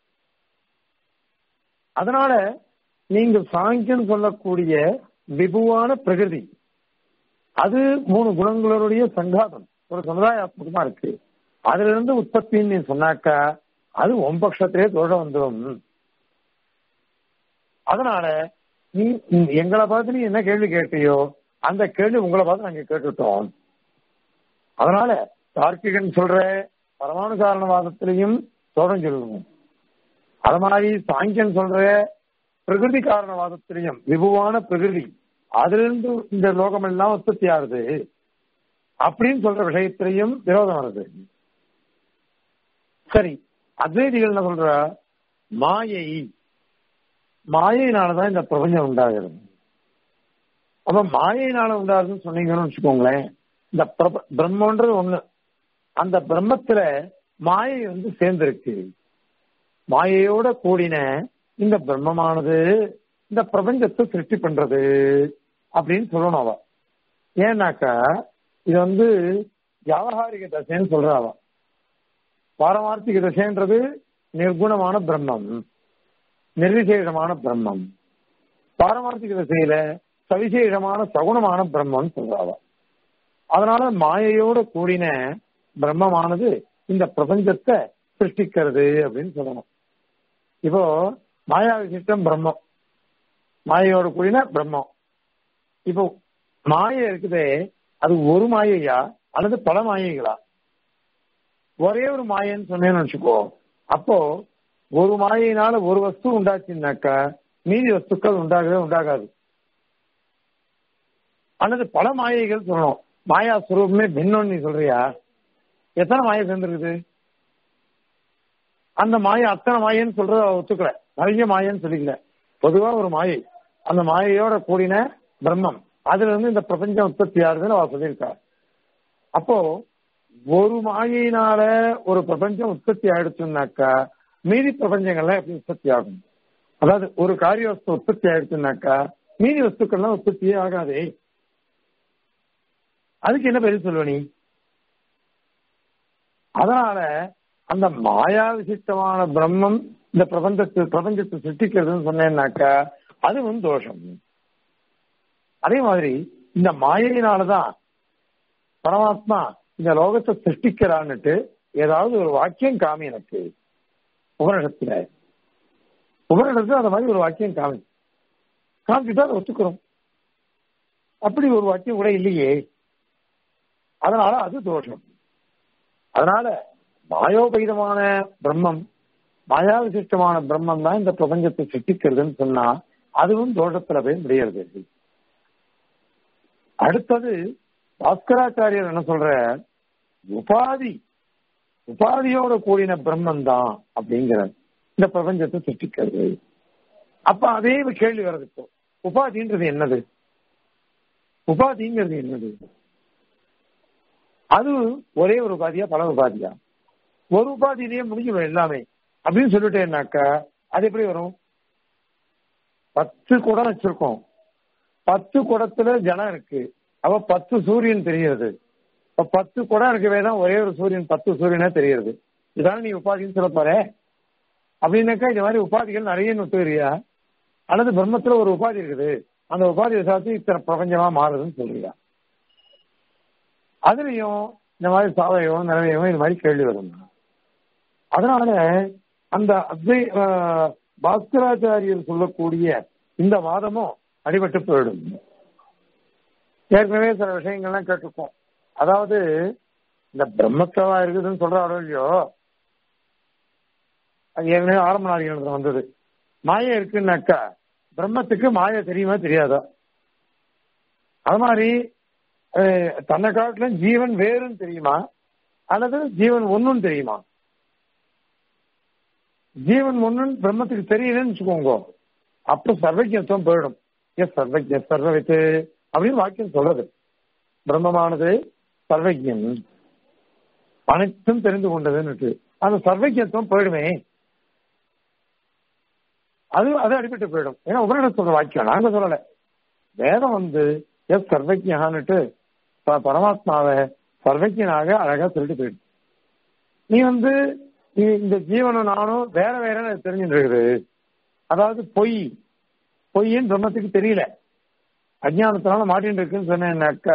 Speaker 1: அதனால நீங்க சாங்கியம் சொல்லக்கூடிய விபுவான பிரகிருதி அது மூணு குணங்களுடைய சங்காதம் ஒரு சமுதாயாத்மகமா இருக்கு அதுல இருந்து உற்பத்தின்னு நீ சொன்னாக்கா அது ஒம்பக்ஷத்திலே தோஷம் வந்துடும் அதனால நீ நீ எங்களை பார்த்து நீ என்ன கேள்வி கேட்டியோ அந்த கேள்வி உங்களை பார்த்து நாங்க கேட்டுட்டோம் அதனால தார்க்கிகன் சொல்ற பரமாணு காரணவாதத்திலையும் தோடம் சொல்லுவோம் அது மாதிரி சாங்கியன் சொல்ற பிரகிருதி காரணவாதத்திலையும் விபுவான பிரகிருதி அதுல இருந்து இந்த லோகம் எல்லாம் உற்பத்தி ஆகுது அப்படின்னு சொல்ற விஷயத்திலையும் விரோதம் வருது சரி அத்வைதிகள் என்ன சொல்ற மாயை மாயையினாலதான் இந்த பிரபஞ்சம் உண்டாகிறது அப்ப மாயையினால உண்டாகுதுன்னு சொன்னீங்கன்னு வச்சுக்கோங்களேன் இந்த பிரப- பிரம்மன்றது ஒண்ணு அந்த பிரம்மத்துல மாயை வந்து சேர்ந்திருக்கு மாயையோட கூடின இந்த பிரம்மமானது இந்த பிரபஞ்சத்தை சிருஷ்டி பண்றது அப்படின்னு சொல்லணும் அவ ஏன்னாக்கா இது வந்து வியாவகாரிக தசைன்னு சொல்றா அவ பாரமார்த்திக தசைன்றது நிர்குணமான பிரம்மம் நிர்விசேஷமான பிரம்மம் பாரமார்த்திக திசையில சவிசேஷமான சகுணமான பிரம்மம் சொல்றாவ அதனால மாயையோட கூடின பிரம்மமானது இந்த பிரபஞ்சத்தை சிருஷ்டிக்கிறது அப்படின்னு சொல்லணும் இப்போ மாயா விசிஷ்டம் பிரம்மம் மாயையோட கூடின பிரம்மம் இப்போ மாயை இருக்குதே அது ஒரு மாயையா அல்லது பல மாயைகளா ஒரே ஒரு மாயைன்னு சொன்னேன்னு வச்சுக்கோ அப்போ ஒரு மாயினால ஒரு வஸ்து உண்டாச்சுன்னாக்கா மீதி வஸ்துக்கள் உண்டாகவே உண்டாகாது அல்லது பல மாயைகள் சொல்லணும் மாயா சுரூபமே பின்னம்னு நீ சொல்றியா எத்தனை மாயை சேர்ந்துருக்குது அந்த மாயை அத்தனை மாயன்னு சொல்றத அவ ஒத்துக்கல நிறைய மாயன்னு சொல்லிக்கல பொதுவா ஒரு மாயை அந்த மாயையோட கூடின பிரம்மம் அதுல இருந்து இந்த பிரபஞ்சம் உற்பத்தி ஆகுதுன்னு அவ சொல்லியிருக்கா அப்போ ஒரு மாயினால ஒரு பிரபஞ்சம் உற்பத்தி ஆயிடுச்சுன்னாக்கா மீதி பிரபஞ்சங்கள்லாம் எப்படி உற்பத்தி ஆகும் அதாவது ஒரு காரிய வஸ்து உற்பத்தி ஆயிடுச்சுன்னாக்கா மீதி வஸ்துக்கள்லாம் உற்பத்தியே ஆகாதே அதுக்கு என்ன பதில் சொல்லுவ நீ அதனால அந்த மாயா விசிஷ்டமான பிரம்மம் இந்த பிரபஞ்சத்தை பிரபஞ்சத்தை சிருஷ்டிக்கிறதுன்னு சொன்னேன்னாக்கா அதுவும் தோஷம் அதே மாதிரி இந்த மாயையினாலதான் பரமாத்மா இந்த லோகத்தை சிருஷ்டிக்கிறான்னுட்டு ஏதாவது ஒரு வாக்கியம் காமி எனக்கு உபனிஷத்துல உபனிஷத்துல அந்த மாதிரி ஒரு வாக்கியம் காமி காமிச்சுட்டா அதை ஒத்துக்கிறோம் அப்படி ஒரு வாக்கியம் கூட இல்லையே அதனால அது தோஷம் அதனால மாயோபகிதமான பிரம்மம் மாயா விசிஷ்டமான பிரம்மம் தான் இந்த பிரபஞ்சத்தை சிருஷ்டிக்கிறதுன்னு சொன்னா அதுவும் தோஷத்துல போய் முடியறது அடுத்தது பாஸ்கராச்சாரியர் என்ன சொல்ற உபாதி உபாதியோட கூடின பிரம்மன் தான் அப்படிங்கிற இந்த பிரபஞ்சத்தை சிருஷ்டிக்கிறது அப்ப அதே கேள்வி வருது இப்போ உபாதின்றது என்னது உபாதிங்கிறது என்னது அது ஒரே ஒரு உபாதியா பல உபாதியா ஒரு உபாதியிலேயே முடிஞ்சிடும் எல்லாமே அப்படின்னு சொல்லிட்டேன்னாக்கா அது எப்படி வரும் பத்து குடம் வச்சிருக்கோம் பத்து குடத்துல ஜலம் இருக்கு அப்ப பத்து சூரியன் தெரியுது இப்ப பத்து குடம் இருக்கவே தான் ஒரே ஒரு சூரியன் பத்து சூரியனா தெரியுது இதான நீ உபாதின்னு சொல்ல போற அப்படின்னாக்கா இந்த மாதிரி உபாதிகள் நிறைய ஒத்துக்கிறியா அல்லது பிரம்மத்துல ஒரு உபாதி இருக்குது அந்த உபாதியை சாத்தி இத்தனை பிரபஞ்சமா மாறுதுன்னு சொல்றியா அதுலயும் இந்த மாதிரி சாவயவம் நிறவையவம் இந்த மாதிரி கேள்வி வரும் அதனால அந்த அத்வை பாஸ்கராச்சாரியர் சொல்லக்கூடிய இந்த வாதமும் அடிபட்டு போயிடும் ஏற்கனவே சில விஷயங்கள்லாம் கேட்டிருக்கோம் அதாவது இந்த பிரம்மத்தவா இருக்குதுன்னு சொல்றாரோ இல்லையோ அது ஏற்கனவே ஆரம்ப நாளிகள் வந்தது மாயை இருக்குன்னாக்கா பிரம்மத்துக்கு மாயை தெரியுமா தெரியாதா அது மாதிரி அஹ், தன்னை காட்டிலும் ஜீவன் வேறுன்னு தெரியுமா அல்லது ஜீவன் ஒண்ணுன்னு தெரியுமா ஜீவன் ஒண்ணுன்னு பிரம்மத்துக்கு தெரியலன்னு வச்சுக்கோங்க அப்ப சர்வஜத்துவம் போயிடும் எஸ் சர்வஜ சர்வவித்து அப்படின்னு வாக்கியம் சொல்றது பிரம்மமானது சர்வஜன் அனைத்தும் தெரிந்து கொண்டதுன்னு அந்த சர்வஜத்துவம் போயிடுமே அது அது அடிபட்டு போயிடும் ஏன்னா உபரிட சொல்ற வாக்கியம் நாங்க சொல்லல வேதம் வந்து எஸ் சர்வஜகான்னுட்டு ப- பரமாத்மாவை சர்வஜனாக அழகா சொல்லிட்டு போயிடும் நீ வந்து நீ இந்த ஜீவனும் நானும் வேற வேற தெரிஞ்சுட்டு இருக்குது அதாவது பொய் பொய்ன்னு பிரம்மத்துக்கு தெரியல அஜ்ஞானத்தினால மாட்டின்னு இருக்குன்னு சொன்னேன்னாக்கா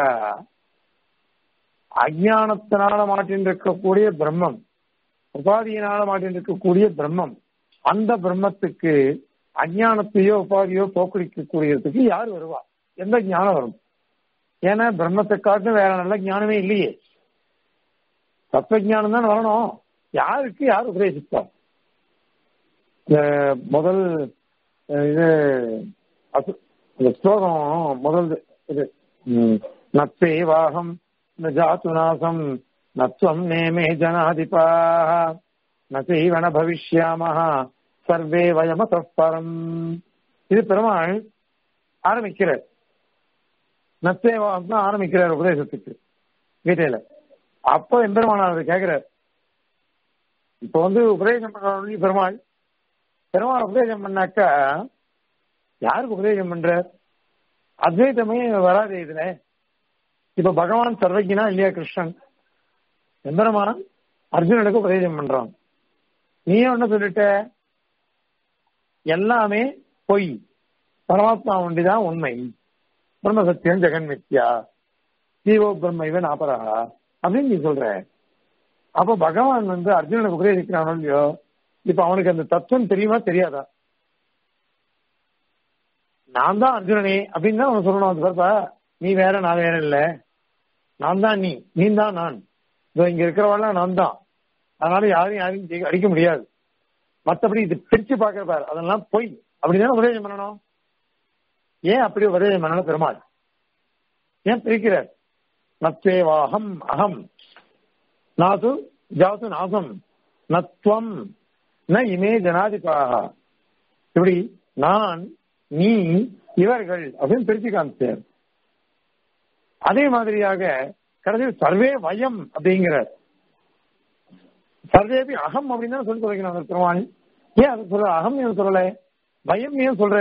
Speaker 1: அஜ்ஞானத்தினால மாட்டின்னு இருக்கக்கூடிய பிரம்மம் உபாதியினால மாட்டின்னு இருக்கக்கூடிய பிரம்மம் அந்த பிரம்மத்துக்கு அஜ்ஞானத்தையோ உபாதியோ போக்கடிக்கக்கூடியதுக்கு யார் வருவா எந்த ஞானம் வரும் ஏன்னா பிரம்மத்தை காட்டு வேற நல்ல ஞானமே இல்லையே தத்துவ ஞானம் தான் வரணும் யாருக்கு யார் உபதேசிப்பா இந்த முதல் அஹ், இது அசு- இந்த ஸ்லோகம் முதல் இது ம், நத்தேவாகம் ந ஜாத்து நாசம் நத்வம் நேமே ஜனாதிபா நசைவன பவிஷ்யாமஹ சர்வே வயம பரம் இது பெருமாள் ஆரம்பிக்கிறார் நத்தேவாகம் தான் ஆரம்பிக்கிறார் உபதேசத்துக்கு கீதையில அப்போ எம்பெருமானார் கேட்கிறார் இப்ப வந்து உபதேசம் பண்ற பெருமாள் பெருமாள் உபதேசம் பண்ணாக்கா யாருக்கு உபதேசம் பண்ற அத்வைதமே வராது இதுல இப்ப பகவான் சர்வஜனா இல்லையா கிருஷ்ணன் எம்பெருமான் அர்ஜுனனுக்கு உபதேசம் பண்றான் நீ என்ன சொல்லிட்ட எல்லாமே பொய் பரமாத்மா ஒண்டிதான் உண்மை பிரம்ம சத்தியம் ஜெகன் மித்யா ஜீவோ பிரம்ம இவன் ஆபரா அப்படின்னு நீ சொல்ற அப்ப பகவான் வந்து அர்ஜுனனுக்கு உபதேசிக்கிறானோ இல்லையோ இப்ப அவனுக்கு அந்த தத்துவம் தெரியுமா தெரியாதா நான் தான் அர்ஜுனனே அப்படின்னு தான் அவன் சொல்லணும் அது பார்த்தா நீ வேற நான் வேற இல்ல நான் தான் நீ நீ தான் நான் இதோ இங்க இருக்கிறவெல்லாம் நான் தான் அதனால யாரையும் யாரையும் ஜெயி- அடிக்க முடியாது மத்தபடி இது பிரிச்சு பார்க்கிற பாரு அதெல்லாம் பொய் அப்படிதானே உபதேசம் பண்ணணும் ஏன் அப்படி உபதேசம் பண்ணணும் பெருமாள் ஏன் பிரிக்கிறார் நத்தேவாகம் அகம் நாது ஜாது நாசம் நத்வம் ந இமே ஜனாதிபாக இப்படி நான் நீ இவர்கள் அப்படின்னு பிரிச்சு காமிச்சார் அதே மாதிரியாக கடைசியில் சர்வே வயம் அப்படிங்கிற சர்வேபி அகம் அப்படின்னு தான் சொல்லி தொலைக்கணும் அந்த பெருமாள் ஏன் அதை சொல்ற அகம் ஏன் சொல்லல பயம் ஏன் சொல்ற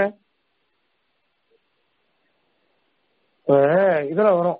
Speaker 1: இப்ப இதுல வரும்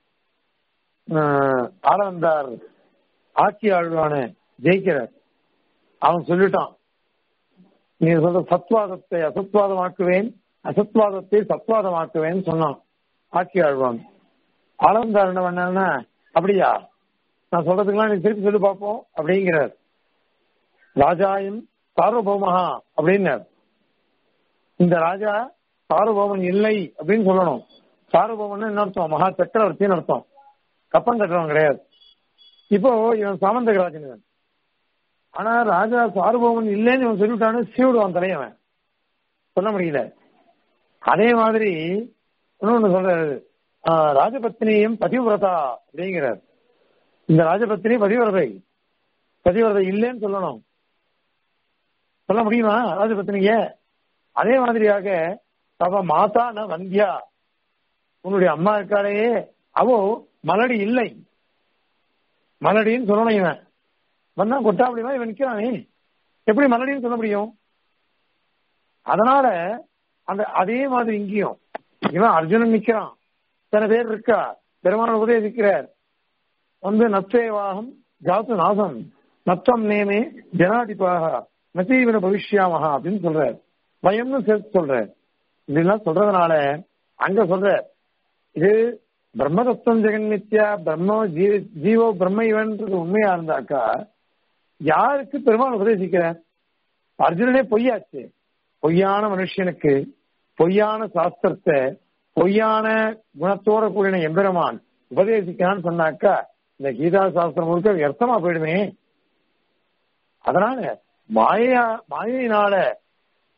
Speaker 1: ஆஹ் ஆளவந்தார் ஆட்சி ஆழ்வான ஜெயிக்கிறார் அவன் சொல்லிட்டான் நீ சொல்ற சத்வாதத்தை அசத்வாதமாக்குவேன் அசத்வாதத்தை சத்வாதமாக்குவேன்னு சொன்னான் ஆட்சி ஆழ்வான் ஆளவந்தார் என்ன பண்ணான்னா அப்படியா நான் சொல்றதுக்கெல்லாம் நீ திருப்பி சொல்லி பார்ப்போம் அப்படிங்கிறார் ராஜாயும் சார்வபௌமஹா அப்படின்னார் இந்த ராஜா சார்வபௌமன் இல்லை அப்படின்னு சொல்லணும் சார்வபௌமன் என்ன அர்த்தம் மகா சக்கரவர்த்தின்னு அர்த்தம் கப்பம் கட்டுறவன் கிடையாது இப்போ இவன் சாமந்தகராஜன் இவன் ஆனா ராஜா சார்வபௌமன் இல்லைன்னு இவன் சொல்லிவிட்டான்னு சீவிடுவான் தலையவன் சொல்ல முடியல அதே மாதிரி இன்னொன்னு சொல்றாரு ஆஹ், ராஜபத்னியும் பதிவிரதா அப்படிங்கிறார் இந்த ராஜபத்னி பதிவிரதை பதிவிரதை இல்லைன்னு சொல்லணும் சொல்ல முடியுமா ராஜபத்னிய அதே மாதிரியாக அவ மாதா ந வந்தியா உன்னுடைய அம்மா இருக்காளே அவோ மலடி இல்லை மலடின்னு சொல்லணும் இவன் வந்தா கொட்டாப்படிமா இவன் நிக்கிறானே எப்படி மலடின்னு சொல்ல முடியும் அதனால அந்த அதே மாதிரி இங்கேயும் இவன் அர்ஜுனன் நிக்கிறான் சில பேர் இருக்கா பெருமான உபதேசிக்கிறார் வந்து நத்தேவாகம் ஜாத்து நாசம் நத்தம் நேமே ஜனாதிபாக நசீவன பவிஷ்யாமஹா அப்படின்னு சொல்றார் பயம்னு சேர்த்து சொல்றார் இதெல்லாம் சொல்றதுனால அங்க சொல்ற இது பிரம்ம தத்துவம் ஜெகன் நித்யா பிரம்ம ஜீ- ஜீவோ பிரம்ம இவன்றது உண்மையா இருந்தாக்கா யாருக்கு பெருமாள் உபதேசிக்கிறார் அர்ஜுனனே பொய்யாச்சு பொய்யான மனுஷனுக்கு பொய்யான சாஸ்திரத்தை பொய்யான குணத்தோட கூடின எம்பெருமான் உபதேசிக்கிறான்னு சொன்னாக்கா இந்த கீதா சாஸ்திரம் முழுக்க வியர்த்தமா போயிடுமே அதனால மாயா மாயையினால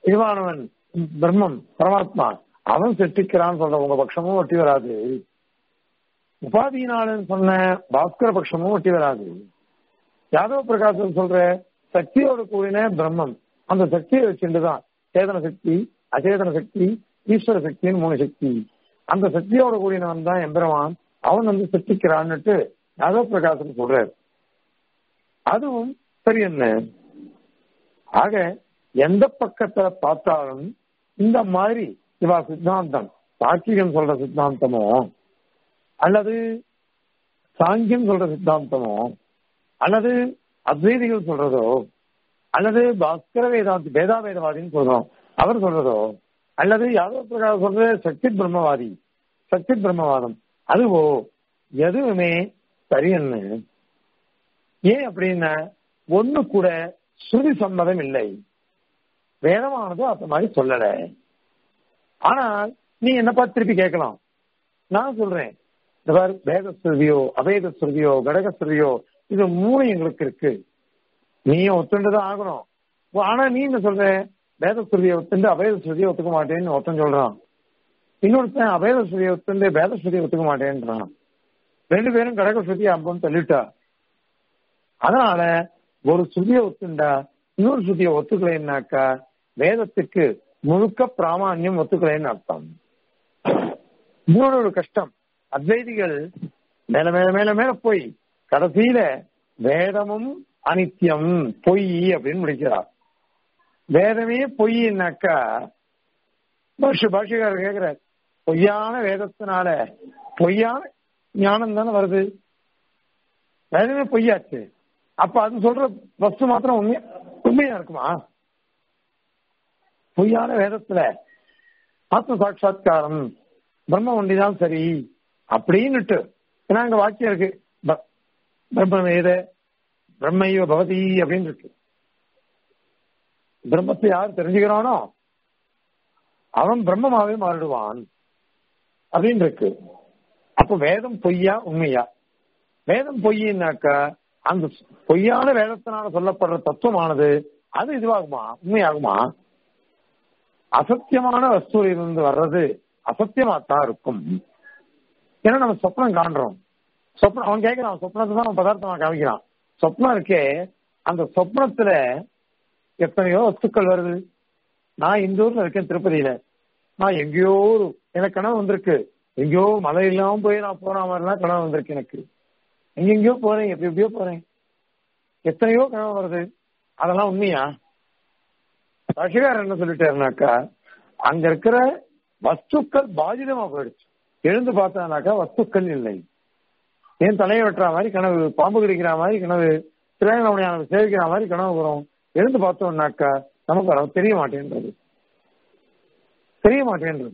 Speaker 1: இதுவானவன் பிரம்மம் பரமாத்மா அவன் சிருஷ்டிக்கிறான்னு சொல்ற உங்க பட்சமும் ஒட்டி வராது உபாதியினாலன்னு சொன்ன பாஸ்கர பட்சமும் ஒட்டி வராது யாதவ பிரகாசம் சொல்ற சக்தியோட கூடின பிரம்மம் அந்த சக்தியை வச்சுட்டுதான் சேதன சக்தி அச்சேதன சக்தி ஈஸ்வர சக்தின்னு மூணு சக்தி அந்த சக்தியோட கூடினவன் தான் எம்பெருமான் அவன் வந்து சிருஷ்டிக்கிறான்னுட்டு யாதவ பிரகாசம் சொல்றாரு அதுவும் சரி என்ன ஆக எந்த பக்கத்துல பார்த்தாலும் இந்த மாதிரி இவா சித்தாந்தம் சாக்கியம் சொல்ற சித்தாந்தமோ அல்லது சாங்கியம் சொல்ற சித்தாந்தமோ அல்லது அத்வைதிகள் சொல்றதோ அல்லது பாஸ்கர வேதாந்தி வேதாவேதவாதின்னு சொல்றோம் அவர் சொல்றதோ அல்லது யாதவ பிரகாஷ் சொல்ற சக்தி பிரம்மவாதி சக்தி பிரம்மவாதம் அதுவோ எதுவுமே சரியன்னு ஏன் அப்படின்னா ஒண்ணு கூட ஸ்ருதி சம்மதம் இல்லை வேதமானது அந்த மாதிரி சொல்லல ஆனால் நீ என்ன பார்த்து திருப்பி கேட்கலாம் நான் சொல்றேன் இந்த மாதிரி வேத ஸ்ருதியோ அவேத ஸ்ருதியோ கடக ஸ்ருதியோ இது மூணு எங்களுக்கு இருக்கு நீயும் ஒத்துண்டுதான் ஆகணும் ஆனா நீ என்ன சொல்ற வேத ஸ்ருதியை ஒத்துண்டு அவேத ஸ்ருதியை ஒத்துக்க மாட்டேன்னு ஒருத்தன் சொல்றான் இன்னொருத்தன் அவேத ஸ்ருதியை ஒத்துண்டு வேத ஸ்ருதியை ஒத்துக்க மாட்டேன்றான் ரெண்டு பேரும் கடக ஸ்ருதியை அம்பம் தள்ளிட்டா அதனால ஒரு ஸ்ருதியை ஒத்துண்டா இன்னொரு ஸ்ருதியை ஒத்துக்கலைன்னாக்கா வேதத்துக்கு முழுக்க பிராமான்யம் ஒத்துக்கலைன்னு அர்த்தம் இன்னொரு ஒரு கஷ்டம் அத்வைதிகள் மேல மேல மேல மேல போய் கடைசியில வேதமும் அனித்தியம் பொய் அப்படின்னு முடிக்கிறார் வேதமே பொய்னாக்கா பாஷ பாஷகாரர் கேட்கிறார் பொய்யான வேதத்தினால பொய்யான ஞானம் தானே வருது வேதமே பொய்யாச்சு அப்ப அது சொல்ற வஸ்து மாத்திரம் உண்மையா உண்மையா இருக்குமா பொய்யான வேதத்துல ஆத்ம சாட்சா்காரம் பிரம்ம ஒண்டிதான் சரி அப்படின்னுட்டு ஏன்னா அங்க வாக்கியம் இருக்கு பிரம்ம பிரம்மையோ பவதி அப்படின்னு இருக்கு பிரம்மத்தை யார் தெரிஞ்சுக்கிறானோ அவன் பிரம்மமாவே மாறிடுவான் அப்படின்னு இருக்கு அப்ப வேதம் பொய்யா உண்மையா வேதம் பொய்யின்னாக்கா அந்த பொய்யான வேதத்தினால சொல்லப்படுற தத்துவமானது அது இதுவாகுமா உண்மையாகுமா அசத்தியமான வஸ்துவில் இருந்து வர்றது அசத்தியமாத்தான் இருக்கும் ஏன்னா நம்ம சொப்னம் காண்றோம் சொப்னம் அவன் கேட்கிறான் சொப்னத்தை தான் அவன் பதார்த்தமா காமிக்கிறான் சொப்னம் இருக்கே அந்த சொப்னத்துல எத்தனையோ வஸ்துக்கள் வருது நான் இந்த ஊர்ல இருக்கேன் திருப்பதியில நான் எங்கேயோ ஒரு எனக்கு கனவு வந்திருக்கு எங்கேயோ மழை இல்லாம போய் நான் போன மாதிரிலாம் கனவு வந்திருக்கு எனக்கு எங்கெங்கயோ போறேன் எப்படி எப்படியோ போறேன் எத்தனையோ கனவு வருது அதெல்லாம் உண்மையா ரஷிகார் என்ன சொல்லிட்டாருனாக்கா அங்க இருக்கிற வஸ்துக்கள் பாதிதமா போயிடுச்சு எழுந்து பார்த்தானாக்கா வஸ்துக்கள் இல்லை ஏன் தலையை வெட்டுற மாதிரி கனவு பாம்பு கடிக்கிற மாதிரி கனவு திரையணவனையான சேவிக்கிற மாதிரி கனவு வரும் எழுந்து பார்த்தோம்னாக்கா நமக்கு வர தெரிய மாட்டேன்றது தெரிய மாட்டேன்றது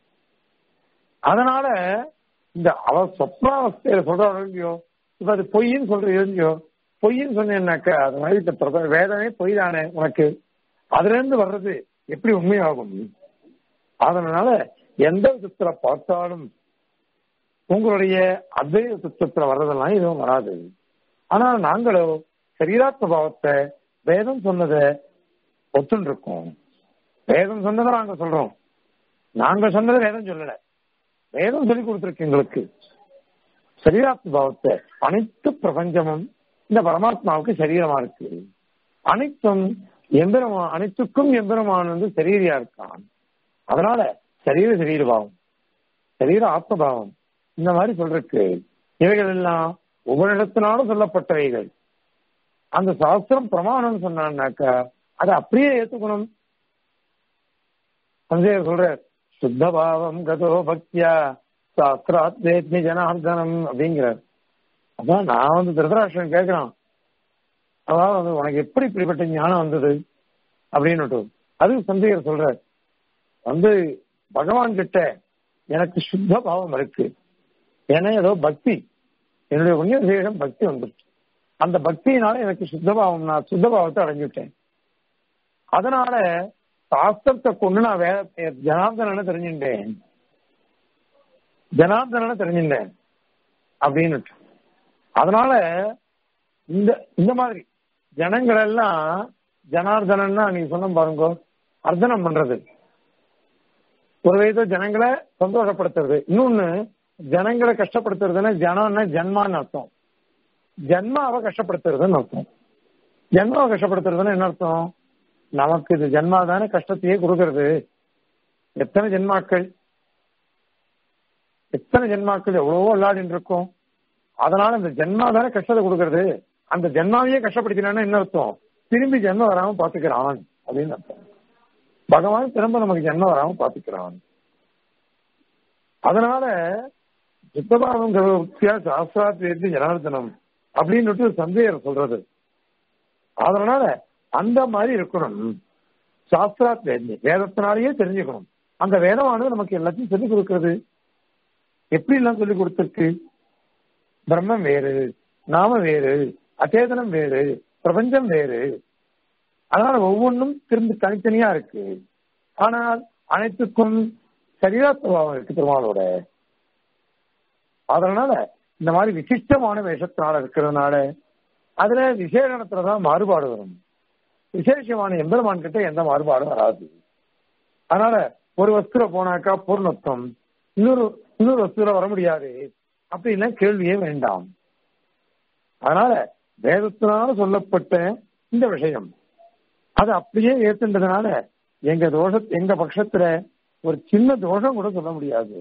Speaker 1: அதனால இந்த அவ சொப்னாவஸ்தையில சொல்றாரு இல்லையோ இப்ப அது பொய்ன்னு சொல்ற இல்லையோ பொய்ன்னு சொன்னேன்னாக்கா அது மாதிரி இந்த வேதமே பொய் தானே உனக்கு அதுல இருந்து வர்றது எப்படி உண்மையாகும் அதனால எந்த விதத்துல பார்த்தாலும் உங்களுடைய அத்வைத தத்துவத்துல வர்றதெல்லாம் எதுவும் வராது ஆனா நாங்களோ சரீராத்ம பாவத்தை வேதம் சொன்னதை ஒத்துன்னு இருக்கோம் வேதம் சொன்னதை நாங்க சொல்றோம் நாங்க சொன்னதை வேதம் சொல்லல வேதம் சொல்லி கொடுத்துருக்கு எங்களுக்கு சரீராத்ம பாவத்தை அனைத்து பிரபஞ்சமும் இந்த பரமாத்மாவுக்கு சரீரமா இருக்கு அனைத்தும் எந்திரமா அனைத்துக்கும் எந்திரமான வந்து சரீரியா இருக்கான் அதனால சரீர சரீர பாவம் சரீர ஆத்ம பாவம் இந்த மாதிரி சொல்றதுக்கு இவைகள் எல்லாம் ஒவ்வொரு இடத்தினாலும் சொல்லப்பட்டவைகள் அந்த சாஸ்திரம் பிரமாணம் சொன்னான்னாக்கா அதை அப்படியே ஏத்துக்கணும் சஞ்சயர் சொல்ற சுத்த பாவம் கதோ பக்தியா சாஸ்திராத்மி ஜனார்தனம் அப்படிங்கிறார் அதான் நான் வந்து திருதராஷ்டிரன் கேட்கிறான் அதாவது வந்து உனக்கு எப்படி இப்படிப்பட்ட ஞானம் வந்தது அப்படின்னு அது சந்தேகர் சொல்றார் வந்து பகவான் கிட்ட எனக்கு சுத்த பாவம் இருக்கு ஏன்னா ஏதோ பக்தி என்னுடைய புண்ணிய விசேஷம் பக்தி வந்துருச்சு அந்த பக்தியினால எனக்கு சுத்தபாவம் நான் சுத்தபாவத்தை அடைஞ்சுட்டேன் அதனால சாஸ்திரத்தை கொண்டு நான் வேற ஜனார்தன தெரிஞ்சுட்டேன் ஜனார்தன தெரிஞ்சுட்டேன் அப்படின்னு அதனால இந்த இந்த மாதிரி ஜனங்கள் எல்லாம் ஜனார்தனா நீங்க சொன்ன பாருங்க அர்த்தனம் பண்றது ஒரு வயது ஜனங்களை சந்தோஷப்படுத்துறது இன்னொன்னு ஜனங்களை கஷ்டப்படுத்துறதுன்னா ஜனம்னா ஜன்மான்னு அர்த்தம் ஜன்மாவை கஷ்டப்படுத்துறதுன்னு அர்த்தம் ஜன்மாவை கஷ்டப்படுத்துறதுன்னு என்ன அர்த்தம் நமக்கு இது ஜன்மா தானே கஷ்டத்தையே கொடுக்கறது எத்தனை ஜென்மாக்கள் எத்தனை ஜென்மாக்கள் எவ்வளவோ விளையாடிட்டு இருக்கோம் அதனால இந்த ஜென்மா தானே கஷ்டத்தை கொடுக்கறது அந்த ஜென்மாவையே கஷ்டப்படுத்தினா என்ன அர்த்தம் திரும்பி ஜென்மம் வராம பாத்துக்கிறான் அப்படின்னு அர்த்தம் பகவான் திரும்ப நமக்கு ஜென்மம் வராம பாத்துக்கிறான் அதனால சுத்தபாவம் சாஸ்திராத்திரி ஜனார்தனம் அப்படின்னு சந்தேகர் சொல்றது அதனால அந்த மாதிரி இருக்கணும் சாஸ்திராத் வேதத்தினாலேயே தெரிஞ்சுக்கணும் அந்த வேதமானது நமக்கு எல்லாத்தையும் சொல்லிக் கொடுக்கிறது எப்படி எல்லாம் சொல்லிக் கொடுத்திருக்கு பிரம்மம் வேறு நாம வேறு அச்சேதனம் வேறு பிரபஞ்சம் வேறு அதனால ஒவ்வொன்றும் திரும்பி தனித்தனியா இருக்கு ஆனால் அனைத்துக்கும் சரீராத்வாவம் இருக்கு பெருமாளோட அதனால இந்த மாதிரி விசிஷ்டமான வேஷத்தினால இருக்கிறதுனால அதுல விசேஷணத்துலதான் மாறுபாடு வரும் விசேஷமான எம்பெருமான் கிட்ட எந்த மாறுபாடும் வராது அதனால ஒரு வஸ்துல போனாக்கா பூர்ணத்துவம் இன்னொரு இன்னொரு வஸ்துல வர முடியாது அப்படின்னா கேள்வியே வேண்டாம் அதனால வேதத்தினால சொல்லப்பட்ட இந்த விஷயம் அது அப்படியே ஏத்துன்றதுனால எங்க தோஷ எங்க பட்சத்துல ஒரு சின்ன தோஷம் கூட சொல்ல முடியாது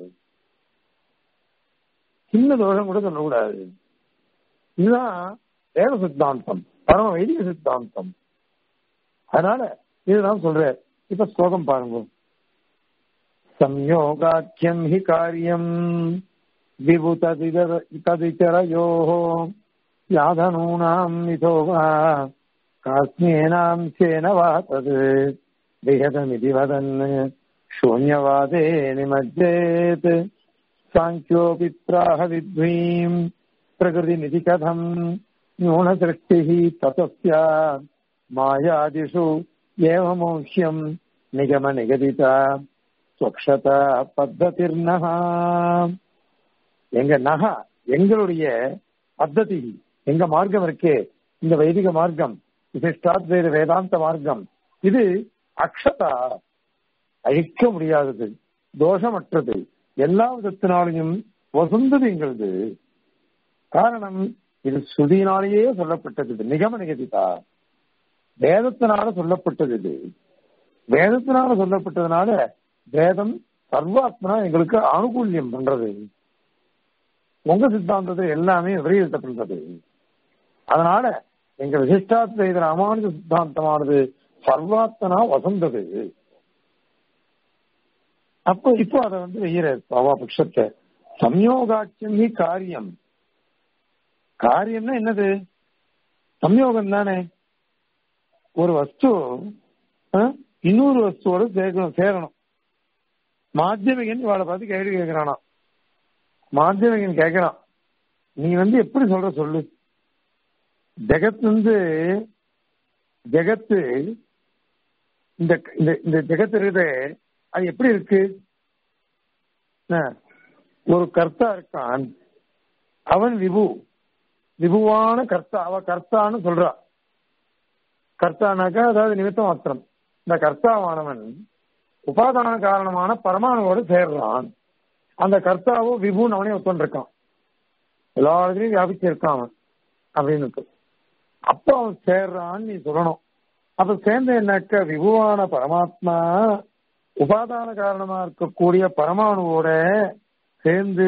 Speaker 1: சின்ன தோஷம் கூட சொல்லக்கூடாது இதுதான் வேத சித்தாந்தம் பரம வைதிக சித்தாந்தம் அதனால இதுதான் சொல்ற இப்ப ஸ்லோகம் பாருங்க சம்யோகாக்கியம் ஹி காரியம் விபு ததிச்சரயோ யாதனூனாம் இதோ வா காஸ்மேனாம் சேன வா தது விஹதமிதி வதன் शून्यवादे निमज्जेत् साङ्ख्योऽपि प्राह विद्वीम् प्रकृतिनिधि कथम् न्यूनसृष्टिः ततस्य मायादिषु एवमोक्ष्यम् निगमनिगदिता स्वक्षता பத்ததிர்னஹ எங்க நக எங்களுடைய பத்ததி எங்க மார்க்கம் இருக்கே இந்த வைதிக மார்க்கம் விசிஷ்டாத்வைத வேதாந்த மார்க்கம் இது அக்ஷதா அழிக்க முடியாதது தோஷமற்றது எல்லா விதத்தினாலையும் வசுந்தது எங்களது காரணம் இது சுதியினாலேயே சொல்லப்பட்டது இது நிகம நிகதிதா வேதத்தினால சொல்லப்பட்டது இது வேதத்தினால சொல்லப்பட்டதுனால வேதம் சர்வாத்மனா எங்களுக்கு ஆனுகூல்யம் பண்றது உங்க சித்தாந்தத்தில் எல்லாமே விபரீதப்படுறது அதனால எங்க விசிஷ்டாத்வைத ராமானுஜ சித்தாந்தமானது சர்வாத்மனா வசந்தது அப்போ இப்போ அதை வந்து வெய்யற பாவா பட்சத்தை சம்யோகாட்சியம் ஹி காரியம் காரியம்னா என்னது சம்யோகம் தானே ஒரு வஸ்து இன்னொரு வஸ்துவோட சேர்க்கணும் சேரணும் மாத்தியமிகன் இவாளை பார்த்து கேள்வி கேட்கிறானா மாத்தியமிகன் கேட்கிறான் நீ வந்து எப்படி சொல்ற சொல்லு ஜெகத் வந்து ஜெகத்து இந்த இந்த ஜெகத் இருக்குது அது எப்படி இருக்கு ஒரு கர்த்தா இருக்கான் அவன் விபு விபுவான கர்த்தா அவ கர்த்தான்னு சொல்றா கர்த்தானாக்கா அதாவது நிமித்த மாத்திரம் இந்த கர்த்தாவானவன் உபாதான காரணமான பரமாணுவோடு சேர்றான் அந்த கர்த்தாவும் விபுன்னு அவனே ஒத்துருக்கான் எல்லா இடத்துலையும் வியாபிச்சிருக்கான் அவன் அப்படின்னு அப்போ அவன் சேர்றான்னு நீ சொல்லணும் அப்ப சேர்ந்த என்னக்க விபுவான பரமாத்மா உபாதான காரணமா இருக்கக்கூடிய பரமாணுவோட சேர்ந்து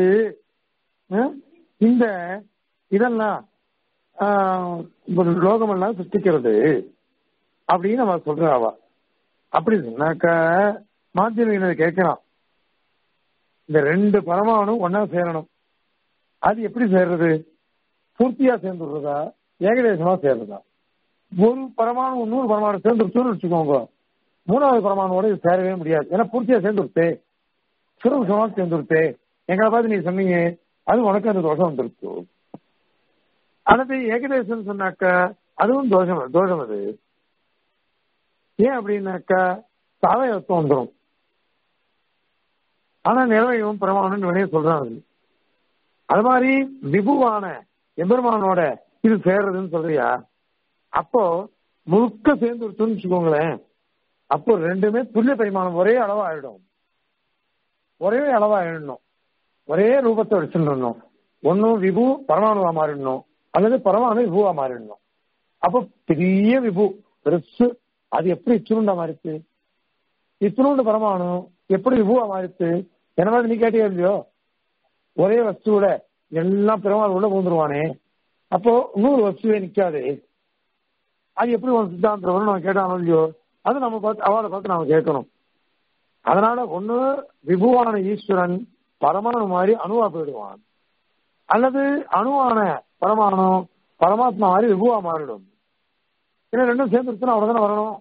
Speaker 1: இந்த இதெல்லாம் லோகமெல்லாம் சிருஷ்டிக்கிறது அப்படின்னு அவ சொல்றாவா அப்படி சொன்னாக்க மாத்தியமிகளை கேட்கிறான் இந்த ரெண்டு பரமாணு ஒன்னா சேரணும் அது எப்படி சேர்றது பூர்த்தியா சேர்ந்துடுறதா ஏகதேசமா சேர்றதா ஒரு பரமாணு இன்னொரு பரமாணு சேர்ந்துருச்சுன்னு வச்சுக்கோங்க மூணாவது பரமானோட இது சேரவே முடியாது ஏன்னா பூர்த்தியா சேர்ந்துருத்தே சுரகுஷமா சேர்ந்துருத்தே எங்களை பார்த்து நீ சொன்னீங்க அது உனக்கு அந்த தோஷம் வந்துருச்சு அல்லது ஏகதேசம் சொன்னாக்க அதுவும் தோஷம் தோஷம் அது ஏன் அப்படின்னாக்கா சாவயத்துவம் வந்துடும் ஆனா நிலவையும் பிரமாணம் வெளியே சொல்றான் அது அது மாதிரி விபுவான எம்பெருமானோட இது சேர்றதுன்னு சொல்றியா அப்போ முழுக்க சேர்ந்துருச்சுன்னு வச்சுக்கோங்களேன் அப்போ ரெண்டுமே துல்லிய பரிமாணம் ஒரே அளவா ஆயிடும் ஒரே அளவா ஆயிடணும் ஒரே ரூபத்தை வச்சிருந்தோம் ஒன்னும் விபு பரமாணுவா மாறிடணும் அல்லது பரமாணு விபுவா மாறிடணும் அப்போ பெரிய விபு பெருசு அது எப்படி இச்சுருண்டா மாறிச்சு இத்தினோண்டு பரமாணு எப்படி விபுவா மாறிச்சு என்ன மாதிரி நீ கேட்டியா இல்லையோ ஒரே வஸ்துவோட எல்லாம் பெருமாள் உள்ள பூந்துருவானே அப்போ இன்னொரு வஸ்துவே நிக்காது அது எப்படி ஒரு சித்தாந்தம் நம்ம கேட்டானோ இல்லையோ அது நம்ம பார்த்து அவளை பார்த்து நாம கேட்கணும் அதனால ஒண்ணு விபுவான ஈஸ்வரன் பரமாணு மாதிரி அணுவா போயிடுவான் அல்லது அணுவான பரமாணு பரமாத்மா மாதிரி விபுவா மாறிடும் ஏன்னா ரெண்டும் சேர்ந்துருச்சுன்னா அவ்வளவு தானே வரணும்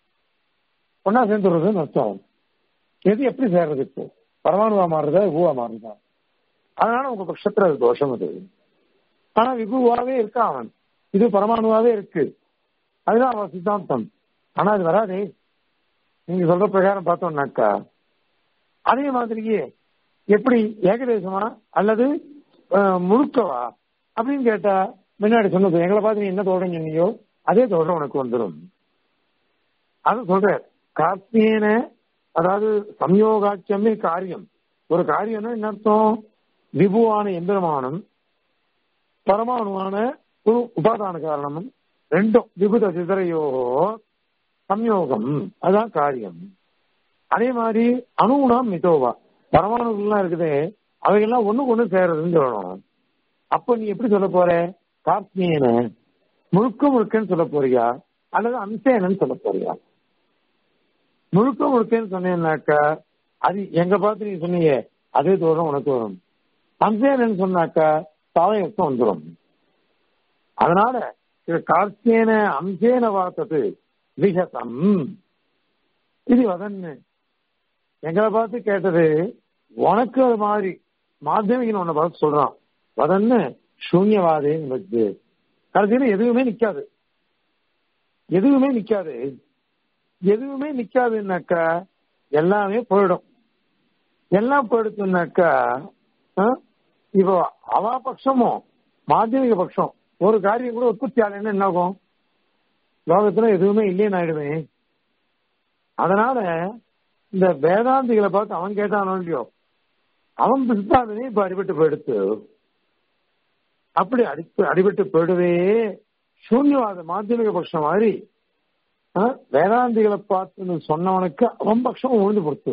Speaker 1: ஒன்னா சேர்ந்துடுறதுன்னு அர்த்தம் எது எப்படி சேர்றது இப்போ பரமாணுவா மாறுறதா விபுவா மாறுறதா அதனால உங்க பட்சத்துல அது தோஷம் அது ஆனா விபுவாவே இருக்கான் அவன் இது பரமாணுவாவே இருக்கு அதுதான் அவன் சித்தாந்தம் ஆனா அது வராதே நீங்க சொல்ற பிரகாரம் பார்த்தோம்னாக்கா அதே மாதிரியே எப்படி ஏகதேசமா அல்லது முழுக்கவா அப்படின்னு கேட்டா முன்னாடி சொன்னது எங்களை பார்த்து நீ என்ன தோடம் சொன்னியோ அதே தோடம் உனக்கு வந்துடும் அது சொல்ற கார்த்தியன அதாவது சம்யோகாட்சியமே காரியம் ஒரு காரியம்னா என்ன அர்த்தம் விபுவான எந்திரமானம் பரமாணுவான ஒரு உபாதான காரணமும் ரெண்டும் விபுத சிதறையோ சம்யோகம் அதுதான் காரியம் அதே மாதிரி அணுகுணம் மிதோவா பரமாணுகள்லாம் இருக்குதே அவைகள்லாம் ஒண்ணுக்கு ஒண்ணு சேர்றதுன்னு சொல்லணும் அப்ப நீ எப்படி சொல்ல போற கார்த்தியன முழுக்க முழுக்கன்னு சொல்ல போறியா அல்லது அம்சேனன்னு சொல்ல போறியா முழுக்க முழுக்கன்னு சொன்னேன்னாக்கா அது எங்க பார்த்து நீ சொன்னீங்க அதே தோறும் உனக்கு வரும் அம்சேனன்னு சொன்னாக்கா சாதயத்தம் வந்துடும் அதனால இது கார்த்தியன அம்சேன வார்த்தது விகதம் இது வதன்னு எங்களை பார்த்து கேட்டது உனக்கு அது மாதிரி மாத்தியமிகன் உன்னை பார்த்து சொல்றான் வதன்னு சூன்யவாதே நிமித்து கடைசியில எதுவுமே நிக்காது எதுவுமே நிக்காது எதுவுமே நிக்காதுன்னாக்கா எல்லாமே போயிடும் எல்லாம் போயிடுச்சுன்னாக்கா இப்போ அவா பட்சமும் மாத்தியமிக பட்சம் ஒரு காரியம் கூட உற்பத்தி ஆகலைன்னா என்ன ஆகும் லோகத்துல எதுவுமே இல்லைன்னு ஆயிடுவேன் அதனால இந்த வேதாந்திகளை பார்த்து அவன் கேட்டானோ இல்லையோ அவன் சித்தாந்தனே இப்ப அடிபட்டு போயிடுத்து அப்படி அடிப்பு அடிபட்டு போயிடுவே சூன்யவாத மாத்தியமிக பட்சம் மாதிரி வேதாந்திகளை பார்த்து சொன்னவனுக்கு அவன் பட்சம் உழுந்து கொடுத்து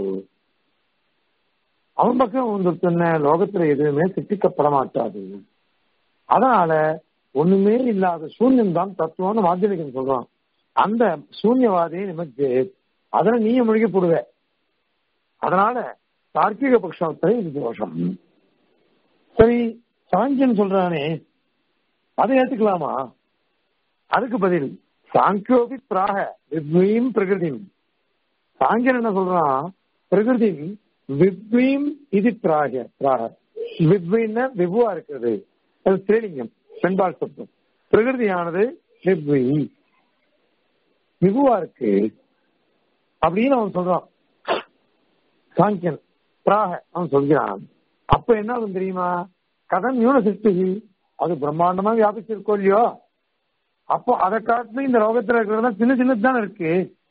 Speaker 1: அவன் பக்கம் உழுந்துருத்துன லோகத்துல எதுவுமே சித்திக்கப்பட மாட்டாது அதனால ஒண்ணுமே இல்லாத சூன்யம் தான் தத்துவம்னு மாத்தியமிகன் சொல்றான் அந்த சூன்யவாதியை நிமித்து அதுல நீங்க முழுகி போடுவ அதனால தார்க்கிக பட்சத்தை இது தோஷம் சரி சாங்கியன் சொல்றானே அதை ஏத்துக்கலாமா அதுக்கு பதில் சாங்கியோபி பிராக வித்வீம் பிரகிருதிம் சாங்கியன் என்ன சொல்றான் பிரகிருதி வித்வீம் இது பிராக பிராக வித்வீன விபுவா இருக்கிறது அது ஸ்ரீலிங்கம் பெண்பால் சப்தம் பிரகிருதியானது வித்வி விபுவா இருக்கு அப்படின்னு அவன் சொல்றான் சாங்கியன் பிராக அவன் சொல்கிறான் அப்ப என்ன ஆகும் தெரியுமா கடன் யூனிவர்சிட்டி அது பிரம்மாண்டமா வியாபிச்சிருக்கோ இல்லையோ அப்போ அதை காட்டிலும் இந்த ரோகத்துல இருக்கிறது சின்ன சின்னது தானே இருக்கு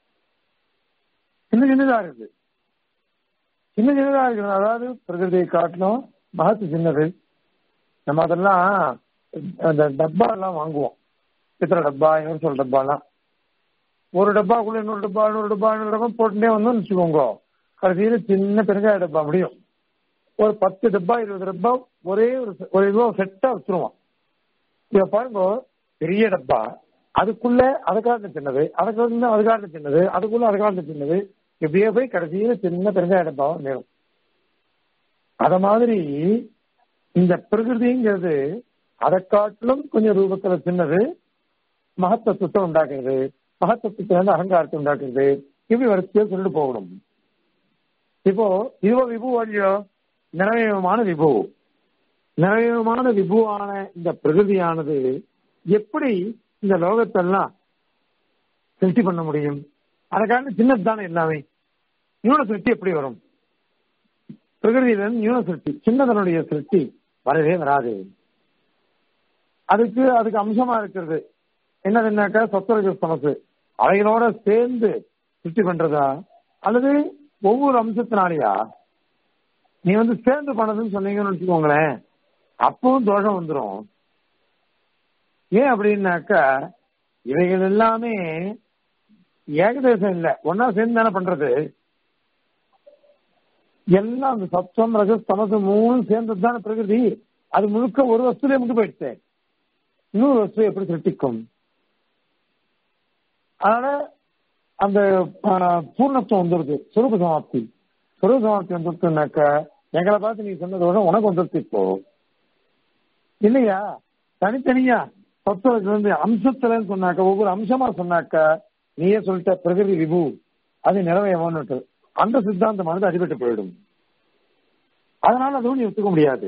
Speaker 1: சின்ன சின்னதா இருக்கு சின்ன சின்னதா இருக்கு அதாவது பிரகிருதியை காட்டிலும் மகத்து சின்னது நம்ம அதெல்லாம் அந்த டப்பா எல்லாம் வாங்குவோம் பித்திர டப்பா யூனிவர்சல் டப்பா எல்லாம் ஒரு டப்பாக்குள்ள இன்னொரு டப்பா இன்னொரு டப்பா இன்னொரு டப்பா போட்டுட்டே வந்தோம்னு வச்சுக்கோங்க கடைசியில சின்ன பெருங்காய டப்பா முடியும் ஒரு பத்து டப்பா இருபது டப்பா ஒரே ஒரு ஒரு இதுவா செட்டா வச்சிருவோம் இத பாருங்க பெரிய டப்பா அதுக்குள்ள அதை காட்டின சின்னது அதுக்குள்ள அது காட்டின சின்னது அதுக்குள்ள அது காட்டின சின்னது இப்படியே போய் கடைசியில சின்ன பெருங்காய டப்பாவா மேலும் அத மாதிரி இந்த பிரகிருதிங்கிறது அதை காட்டிலும் கொஞ்சம் ரூபத்துல சின்னது மகத்தத்துவத்தை உண்டாக்குறது மகத்தத்துவத்தை வந்து அகங்காரத்தை உண்டாக்குறது இப்படி வரிசையா சொல்லிட்டு போகணும் இப்போ இதுவோ விபு இல்லையோ நிறைவேகமான விபு நிறைவேகமான விபுவான இந்த பிரகிருதியானது எப்படி இந்த லோகத்தெல்லாம் சிருஷ்டி பண்ண முடியும் அதுக்காக சின்னது தானே எல்லாமே யூன சிருஷ்டி எப்படி வரும் பிரகிருதியிலிருந்து யூன சிருஷ்டி சின்னதனுடைய சிருஷ்டி வரவே வராது அதுக்கு அதுக்கு அம்சமா இருக்கிறது என்னதுன்னாக்கா சொத்தரஜ சமசு அவைகளோட சேர்ந்து சிருஷ்டி பண்றதா அல்லது ஒவ்வொரு அம்சத்தினாலயா நீ வந்து சேர்ந்து பண்ணதுன்னு சொன்னீங்கன்னு வச்சுக்கோங்களேன் அப்பவும் தோஷம் வந்துடும் ஏன் அப்படின்னாக்கா இவைகள் எல்லாமே ஏகதேசம் இல்ல ஒன்னா சேர்ந்து தானே பண்றது எல்லாம் அந்த சப்தம் ரஜஸ் தமசு மூணு சேர்ந்தது தானே பிரகிருதி அது முழுக்க ஒரு வஸ்துலேயே முட்டு போயிடுச்சு இன்னொரு வஸ்து எப்படி சிருஷ்டிக்கும் அதனால அந்த பூர்ணத்துவம் வந்துருது சுரூப சமாப்தி சுரூப சமாப்தி வந்துருக்குனாக்க எங்களை பார்த்து நீ சொன்னதை விட உனக்கு வந்துருச்சு இப்போ இல்லையா தனித்தனியா தத்துவத்துல இருந்து அம்சத்துலன்னு சொன்னாக்க ஒவ்வொரு அம்சமா சொன்னாக்க நீயே சொல்லிட்ட பிரகிருதி விபு அது நிறைவேறணும்னு அந்த சித்தாந்தமானது அடிபட்டு போயிடும் அதனால அதுவும் நீ ஒத்துக்க முடியாது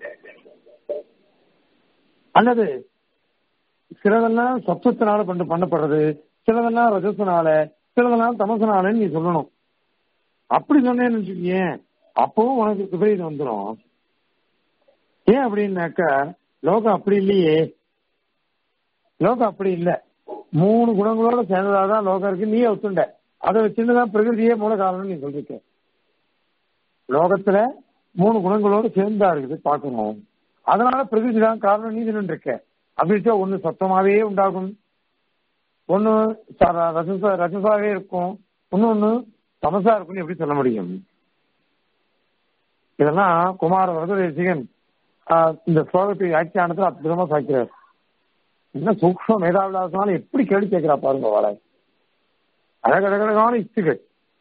Speaker 1: அல்லது சிலதெல்லாம் சத்துவத்தினால பண்ண பண்ணப்படுறது சிலதெல்லாம் ரஜத்தினால சிலதெல்லாம் தமசனாலன்னு நீ சொல்லணும் அப்படி சொன்னேன்னு வச்சுக்கேன் அப்பவும் உனக்கு விபரீதம் வந்துடும் ஏன் அப்படின்னாக்கா லோகம் அப்படி இல்லையே லோகம் அப்படி இல்லை மூணு குணங்களோட சேர்ந்ததாதான் லோகம் இருக்கு நீ ஒத்துண்ட அதை வச்சுதான் பிரகிருதியே மூல காரணம் நீ சொல்லிருக்க லோகத்துல மூணு குணங்களோடு சேர்ந்தா இருக்குது பார்க்கணும் அதனால பிரகிருதி தான் காரணம் நீ நின்று இருக்க அப்படி ஒண்ணு சத்தமாவே உண்டாகும் ஒண்ணு ரசசா ரசசாவே இருக்கும் இன்னொன்னு தமசா இருக்கும்னு எப்படி சொல்ல முடியும் இதெல்லாம் குமார வரதேசிகன் இந்த ஸ்லோகத்தை வியாக்கியானத்தில் அற்புதமா சாய்க்கிறார் என்ன சூக்ம மேதாவிலாசனால எப்படி கேள்வி கேட்கிறா பாருங்க வாழை அழகழகழகான யுக்திகள்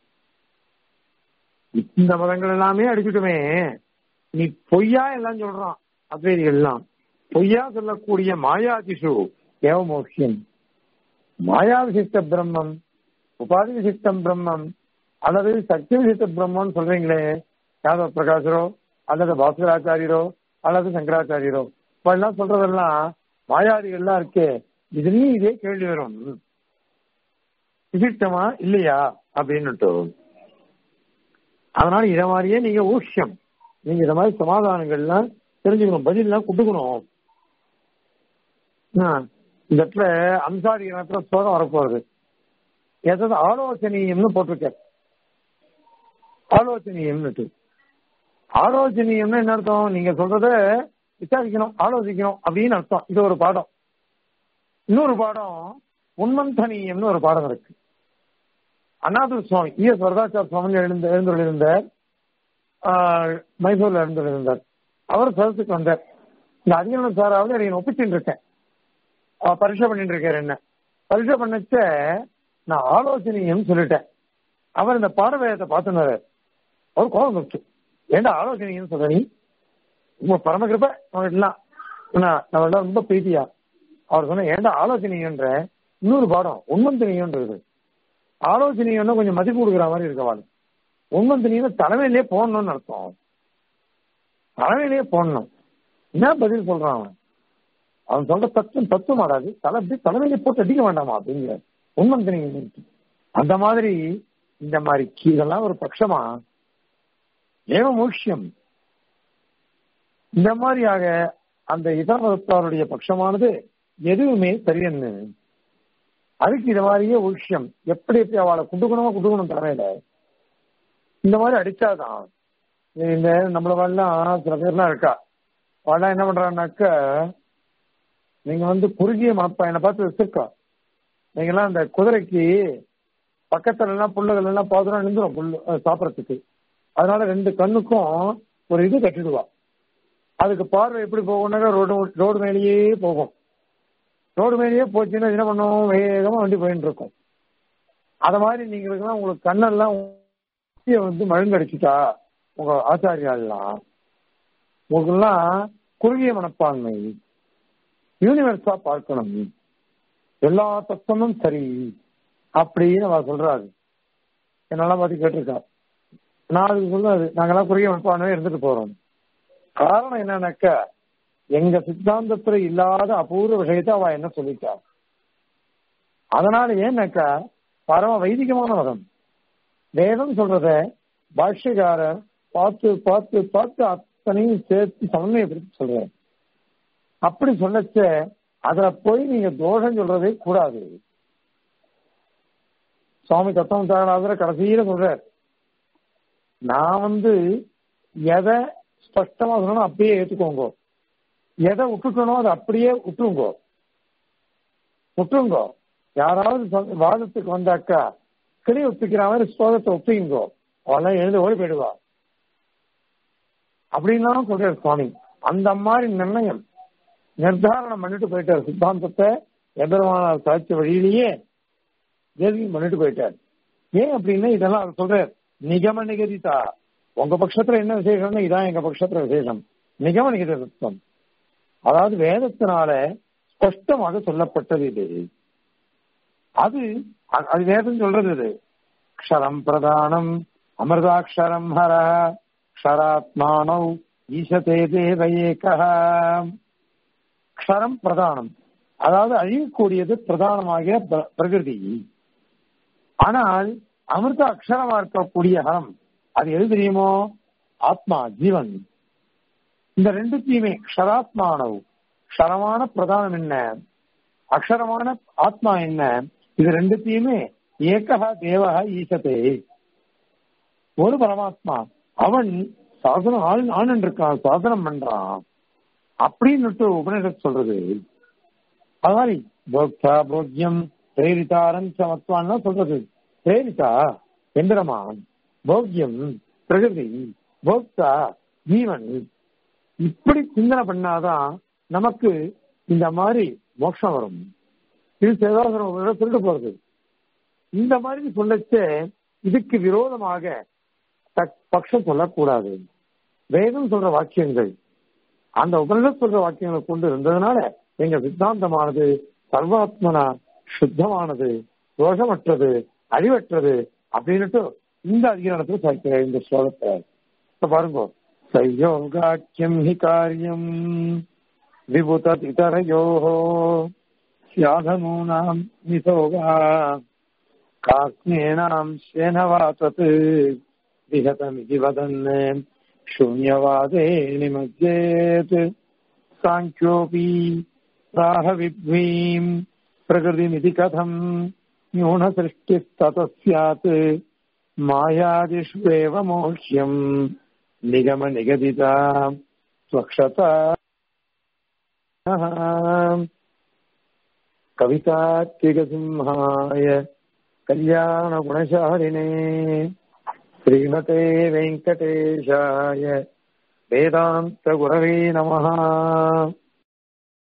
Speaker 1: இந்த மதங்கள் எல்லாமே அடிச்சுட்டுமே நீ பொய்யா எல்லாம் சொல்றான் அத்வைதிகள் எல்லாம் பொய்யா சொல்லக்கூடிய மாயாதிஷு ஏவமோக்கியம் மாயா விசிஷ்ட பிரம்மம் உபாதி விசிஷ்டம் பிரம்மம் அல்லது சக்தி விசிஷ்ட பிரம்மம்னு சொல்றீங்களே யாதவ பிரகாசரோ அல்லது பாஸ்கராச்சாரியரோ அல்லது சங்கராச்சாரியரோ இப்பெல்லாம் சொல்றதெல்லாம் மாயாதிகள்லாம் இருக்கே இதுலயும் இதே கேள்வி வரும் விசிஷ்டமா இல்லையா அப்படின்னுட்டு அதனால இத மாதிரியே நீங்க ஊஷ்யம் நீங்க இத மாதிரி சமாதானங்கள்லாம் தெரிஞ்சுக்கணும் பதிலாம் கொடுக்கணும் இந்த இடத்துல அம்சாரி இனத்துல சோகம் வரப்போறது ஏதாவது ஆலோசனையம்னு போட்டிருக்க ஆலோசனையம்னுட்டு ஆலோசனையம்னு என்ன அர்த்தம் நீங்க சொல்றத விசாரிக்கணும் ஆலோசிக்கணும் அப்படின்னு அர்த்தம் இது ஒரு பாடம் இன்னொரு பாடம் உண்மந்தனீயம்னு ஒரு பாடம் இருக்கு அண்ணாதுர் சுவாமி இ எஸ் வரதாச்சார் சுவாமி எழுந்த எழுந்துள்ளிருந்தார் மைசூர்ல எழுந்துள்ளிருந்தார் அவர் சதத்துக்கு வந்தார் இந்த அதிகரண சாராவது எனக்கு ஒப்பிச்சுட்டு இருக்கேன் பரிசை பண்ணிட்டு இருக்காரு என்ன பரிசை பண்ணச்ச நான் ஆலோசனையும் சொல்லிட்டேன் அவர் இந்த பாடவேதத்தை பார்த்துனாரு அவர் கோபம் வச்சு ஏண்டா ஆலோசனைன்னு சொல்ற நீ உங்க பரமகிருப்ப அவங்கலாம் நம்ம ரொம்ப பிரீத்தியா அவர் சொன்ன ஏண்டா ஆலோசனைன்ற இன்னொரு பாடம் உண்மந்தினியன்றது ஆலோசனைன்னு கொஞ்சம் மதிப்பு கொடுக்குற மாதிரி இருக்கவாள் உண்மந்தினின்னு தலைமையிலேயே போடணும்னு அர்த்தம் தலைமையிலேயே போடணும் என்ன பதில் சொல்றான் அவன் அவன் சொல்ற தத்துவம் தத்துவம் ஆடாது தலை அப்படி தலைமையிலே போட்டு அடிக்க வேண்டாமா அப்படிங்கிற உண்மந்தினி அந்த மாதிரி இந்த மாதிரி இதெல்லாம் ஒரு பட்சமா ஏவ மூஷ்யம் இந்த மாதிரியாக அந்த இதர மதத்தாருடைய பட்சமானது எதுவுமே சரியன்னு அதுக்கு இது மாதிரியே விஷயம் எப்படி எப்படி அவளை குடுக்கணுமா குடுக்கணும் தலைமையில இந்த மாதிரி அடிச்சாதான் இந்த நம்மள எல்லாம் சில பேர்லாம் இருக்கா அவெல்லாம் என்ன பண்றான்னாக்க நீங்க வந்து குறுகிய மனப்பாயனை பார்த்து வச்சிருக்கா நீங்கெல்லாம் அந்த குதிரைக்கு பக்கத்துல எல்லாம் புல்லுகள் எல்லாம் பாதுரம் நின்றுடும் புல்லு சாப்பிடறதுக்கு அதனால ரெண்டு கண்ணுக்கும் ஒரு இது கட்டிடுவா அதுக்கு பார்வை எப்படி போகும்னாக்கா ரோடு ரோடு மேலேயே போகும் ரோடு மேலேயே போச்சுன்னா என்ன பண்ணும் வேகமா வண்டி போயிட்டு இருக்கும் அத மாதிரி நீங்களுக்குலாம் உங்களுக்கு கண்ணெல்லாம் வந்து மழுங்கடிச்சுட்டா உங்க ஆச்சாரியாலாம் உங்களுக்குலாம் குறுகிய மனப்பான்மை யூனிவர்ஸா பார்க்கணும் எல்லா தத்துவமும் சரி அப்படின்னு அவ சொல்றாரு என்னெல்லாம் பார்த்து கேட்டிருக்கா நான் அதுக்கு சொல்றது நாங்கெல்லாம் குறுகிய மனப்பான்மையே இருந்துட்டு போறோம் காரணம் என்னன்னாக்கா எங்க சித்தாந்தத்துல இல்லாத அபூர்வ விஷயத்தை அவ என்ன சொல்லிட்டா அதனால ஏன்னாக்கா பரம வைதிகமான மதம் வேதம் சொல்றத பாஷ்யக்காரர் பார்த்து பார்த்து பார்த்து அத்தனையும் சேர்த்து சமன்வயப்படுத்தி சொல்ற அப்படி சொல்லச்ச அதுல போய் நீங்க தோஷம் சொல்றதே கூடாது சுவாமி தத்துவம் தகராதுல கடைசியில சொல்றார் நான் வந்து எதை ஸ்பஷ்டமா சொல்லணும் அப்படியே ஏத்துக்கோங்க எதை விட்டுட்டனோ அதை அப்படியே விட்டுருங்கோ விட்டுருங்கோ யாராவது சொ- வாதத்துக்கு வந்தாக்கா கிளி ஒப்பிக்கிற மாதிரி ஸ்லோகத்தை ஒப்பிங்கோ அவெல்லாம் எழுந்து ஓடி போயிடுவா அப்படின்லாம் சொல்றாரு சுவாமி அந்த மாதிரி நிர்ணயம் நிர்தாரணம் பண்ணிட்டு போயிட்டார் சித்தாந்தத்தை எபெருமானார் சாட்சி வழியிலேயே தேவியும் பண்ணிட்டு போயிட்டார் ஏன் அப்படின்னா இதெல்லாம் அவர் சொல்றார் நிகம நிகதிதா உங்க பட்சத்துல என்ன விசேஷம்னா இதான் எங்க பட்சத்துல விசேஷம் நிகம நிகதிதத்துவம் அதாவது வேதத்தினால ஸ்பஷ்டமாக சொல்லப்பட்டது இது அது அ- அது வேதம் சொல்றது இது க்ஷரம் பிரதானம் அமிர்தாட்சரம் ஹர க்ஷராத்மானௌ ஈசதே தேவ ஏகः க்ஷரம் பிரதானம் அதாவது அழியக்கூடியது பிரதானமாகிய பிர- பிரகிருதி ஆனால் அமிர்த அக்ஷரமா இருக்கக்கூடிய ஹரம் அது எது தெரியுமோ ஆத்மா ஜீவன் இந்த ரெண்டுத்தையுமே க்ஷராத்மானவ் க்ஷரமான பிரதானம் என்ன அக்ஷரமான ஆத்மா என்ன இது ரெண்டுத்தையுமே ஏகஹ தேவஹ ஈசதே ஒரு பரமாத்மா அவன் சாசனம் ஆள் ஆணன் இருக்கான் சாசனம் பண்றான் அப்படின்னு உபநிஷத் சொல்றது அது மாதிரி போக்தா போக்யம் பிரேரிதாரம் சமத்வான்னு சொல்றது பிரேரிதா எந்திரமான் போக்யம் பிரகிருதி போக்தா ஜீவன் இப்படி சிந்தனை பண்ணாதான் நமக்கு இந்த மாதிரி மோட்சம் வரும் இது சேதாசனம் திருட்டு போறது இந்த மாதிரி சொல்லச்சே இதுக்கு விரோதமாக தக்- பக்ஷம் சொல்லக்கூடாது வேதம் சொல்ற வாக்கியங்கள் அந்த உபனிஷத் சொல்ற வாக்கியங்களை கொண்டு இருந்ததுனால எங்க சித்தாந்தமானது சர்வாத்மனா சுத்தமானது தோஷமற்றது அழிவற்றது அப்படின்னுட்டு இந்த அதிகாரத்தில் சேர்க்கிற இந்த ஸ்லோகத்தை இப்ப பாருங்க சயோகாக்கியம் ஹி காரியம் விபுதத் இதரயோ சியாதனூனாம் நிசோகா காக்ஞேனாம் சேனவா தத் விஹதமிதி வதன் शून्यवादे निमज्जेत् साङ्ख्योऽपि प्राह विद्वीम् प्रकृतिमिति कथम् न्यूनसृष्टिस्ततः स्यात् मायादिष्वेव मोह्यम् निगमनिगदिता स्वक्षता कवितात्तिकसिंहाय कल्याणगुणशालिने श्रीमते वेङ्कटेशाय वेदान्तगुरवे नमः